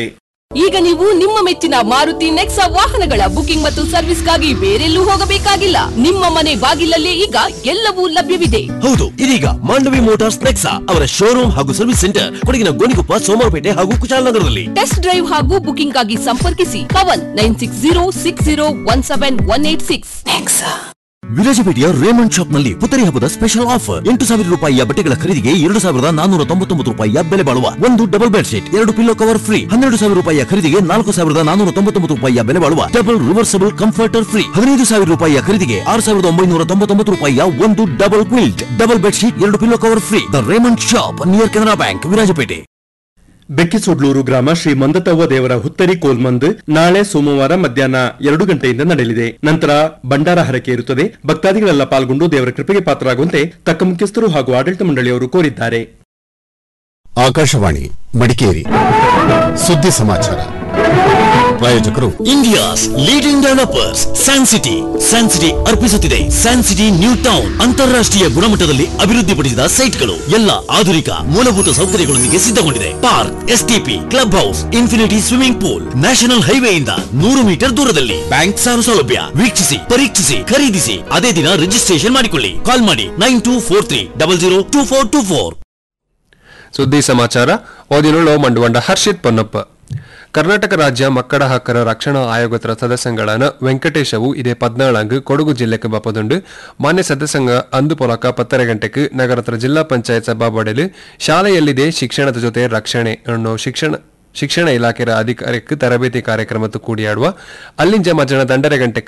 ಈಗ ನೀವು ನಿಮ್ಮ ಮೆಚ್ಚಿನ ಮಾರುತಿ ನೆಕ್ಸಾ ವಾಹನಗಳ ಬುಕಿಂಗ್ ಮತ್ತು ಸರ್ವಿಸ್ಗಾಗಿ ಬೇರೆಲ್ಲೂ ಹೋಗಬೇಕಾಗಿಲ್ಲ ನಿಮ್ಮ ಮನೆ ಬಾಗಿಲಲ್ಲೇ ಈಗ ಎಲ್ಲವೂ ಲಭ್ಯವಿದೆ ಹೌದು ಇದೀಗ ಮಾಂಡವಿ ಮೋಟಾರ್ಸ್ ನೆಕ್ಸಾ ಅವರ ಶೋರೂಮ್ ಹಾಗೂ ಸರ್ವಿಸ್ ಸೆಂಟರ್ ಕೊಡಗಿನ ಗೋಣಿಕೊಪ್ಪ ಸೋಮವಾರಪೇಟೆ ಹಾಗೂ ಕುಶಾಲನಗರದಲ್ಲಿ ಟೆಸ್ಟ್ ಡ್ರೈವ್ ಹಾಗೂ ಬುಕಿಂಗ್ ಆಗಿ ಸಂಪರ್ಕಿಸಿ Kavan nine six zero six zero one seven one eight six ವಿರಾಜಪೇಟೆಯ ರೇಮಂಡ್ ಶಾಪ್ ನಲ್ಲಿ ಪುತ್ತರಿ ಹಬ್ಬದ ಸ್ಪೆಷಲ್ ಆಫರ್ ಎಂಟು ಸಾವಿರ ರೂಪಾಯಿಯ ಬಟ್ಟೆಗಳ ಖರೀದಿಗೆ ಎರಡು ಸಾವಿರದ ನಾನೂರ ತೊಂಬತ್ತೊಂಬತ್ತು ರೂಪಾಯಿಯ ಬೆಲೆ ಬಾಳುವ ಒಂದು ಡಬಲ್ ಬೆಡ್ ಶೀಟ್ ಎರಡು ಪಿಲ್ಲೋ ಕವರ್ ಫ್ರೀ ಹನ್ನೆರಡು ಸಾವಿರ ರೂಪಾಯಿಯ ಖರೀದಿಗೆ ನಾಲ್ಕು ಸಾವಿರದ ನಾನೂರ ತೊಂಬತ್ತೊಂಬತ್ತು ರೂಪಾಯಿಯ ಬೆಲೆ ಬಾಳುವ ಡಬಲ್ ರಿವರ್ಸಬಲ್ ಕಂಫರ್ಟರ್ ಫ್ರೀ ಹದಿನೈದು ಸಾವಿರ ರೂಪಾಯಿಯ ಖರೀದಿಗೆ ಆರು ಸಾವಿರದ ಒಂಬೈನೂರ ತೊಂಬತ್ತೊಂಬತ್ತು ರೂಪಾಯಿಯ ಒಂದು double quilt double bed sheet ಎರಡು pillow cover free the Raymond shop near Canara bank Virajpet ಬೆಕ್ಕಿಸೊಡ್ಲೂರು ಗ್ರಾಮ ಶ್ರೀ ಮಂದತವ್ವ ದೇವರ ಹುತ್ತರಿ ಕೋಲ್ಮಂದ್ ನಾಳೆ ಸೋಮವಾರ ಮಧ್ಯಾಹ್ನ ಎರಡು ಗಂಟೆಯಿಂದ ನಡೆಯಲಿದೆ ನಂತರ ಭಂಡಾರ ಹರಕೆ ಇರುತ್ತದೆ ಭಕ್ತಾದಿಗಳೆಲ್ಲ ಪಾಲ್ಗೊಂಡು ದೇವರ ಕೃಪೆಗೆ ಪಾತ್ರರಾಗುವಂತೆ ತಕ್ಕ ಮುಖ್ಯಸ್ಥರು ಹಾಗೂ ಆಡಳಿತ ಮಂಡಳಿಯವರು ಕೋರಿದ್ದಾರೆ ಆಕಾಶವಾಣಿ ಮಡಿಕೇರಿ ಸುದ್ದಿ ಸಮಾಚಾರ ಪ್ರಾಯೋಜಕರು India's leading developers Sun City Sun City ಅರ್ಪಿಸುತ್ತಿದೆ ಸ್ಯಾನ್ ಸಿಟಿ ನ್ಯೂ ಟೌನ್ ಅಂತಾರಾಷ್ಟ್ರೀಯ ಗುಣಮಟ್ಟದಲ್ಲಿ ಅಭಿವೃದ್ಧಿಪಡಿಸಿದ ಸೈಟ್ಗಳು ಎಲ್ಲ ಆಧುನಿಕ ಮೂಲಭೂತ ಸೌಕರ್ಯಗಳೊಂದಿಗೆ ಸಿದ್ಧಗೊಂಡಿದೆ park STP club house infinity swimming pool national ಹೈವೇಯಿಂದ ನೂರು ಮೀಟರ್ ದೂರದಲ್ಲಿ ಬ್ಯಾಂಕ್ ಸಾಲ ಸೌಲಭ್ಯ ವೀಕ್ಷಿಸಿ ಪರೀಕ್ಷಿಸಿ ಖರೀದಿಸಿ ಅದೇ ದಿನ ರಿಜಿಸ್ಟ್ರೇಷನ್ ಮಾಡಿಕೊಳ್ಳಿ ಕಾಲ್ ಮಾಡಿ nine two four three double zero two four two four ಸುದ್ದಿ ಸಮಾಚಾರ ಓದಿನುಳ್ಳು ಮಂಡುವಂಡ ಹರ್ಷಿತ್ ಪೊನ್ನಪ್ಪ ಕರ್ನಾಟಕ ರಾಜ್ಯ ಮಕ್ಕಳ ಹಕ್ಕರ ರಕ್ಷಣಾ ಆಯೋಗದ ಸದಸ್ಯಗಳಾன ವೆಂಕಟೇಶವು ಇದೇ ಪದ್ನಾಳಂಗ್ ಕೊಡಗು ಜಿಲ್ಲೆಗೆ ಬಪ್ಪದುಂಡು ಮಾನ್ಯ ಸದಸ್ಯಂಗ ಅಂದು ಪೊಲಕ ಪತ್ತರ ಗಂಟೆಗೆ ನಗರದ ಜಿಲ್ಲಾ ಪಂಚಾಯತ್ ಸಭಾಬಡಲು ಶಾಲೆಯಲ್ಲಿದೆ ಶಿಕ್ಷಣದ ಜೊತೆ ರಕ್ಷಣೆ ಅನ್ನೋ ಶಿಕ್ಷಣ ಶಿಕ್ಷಣ ಇಲಾಖೆಯ ಅಧಿಕಾರಕ್ಕೆ ತರಬೇತಿ ಕಾರ್ಯಕ್ರಮದ ಕೂಡಿಯಾಡುವ ಅಲ್ಲಿಂಜ ಮಧ್ಯಾಹ್ನ ದಂಡರೆ ಗಂಟೆಗೆ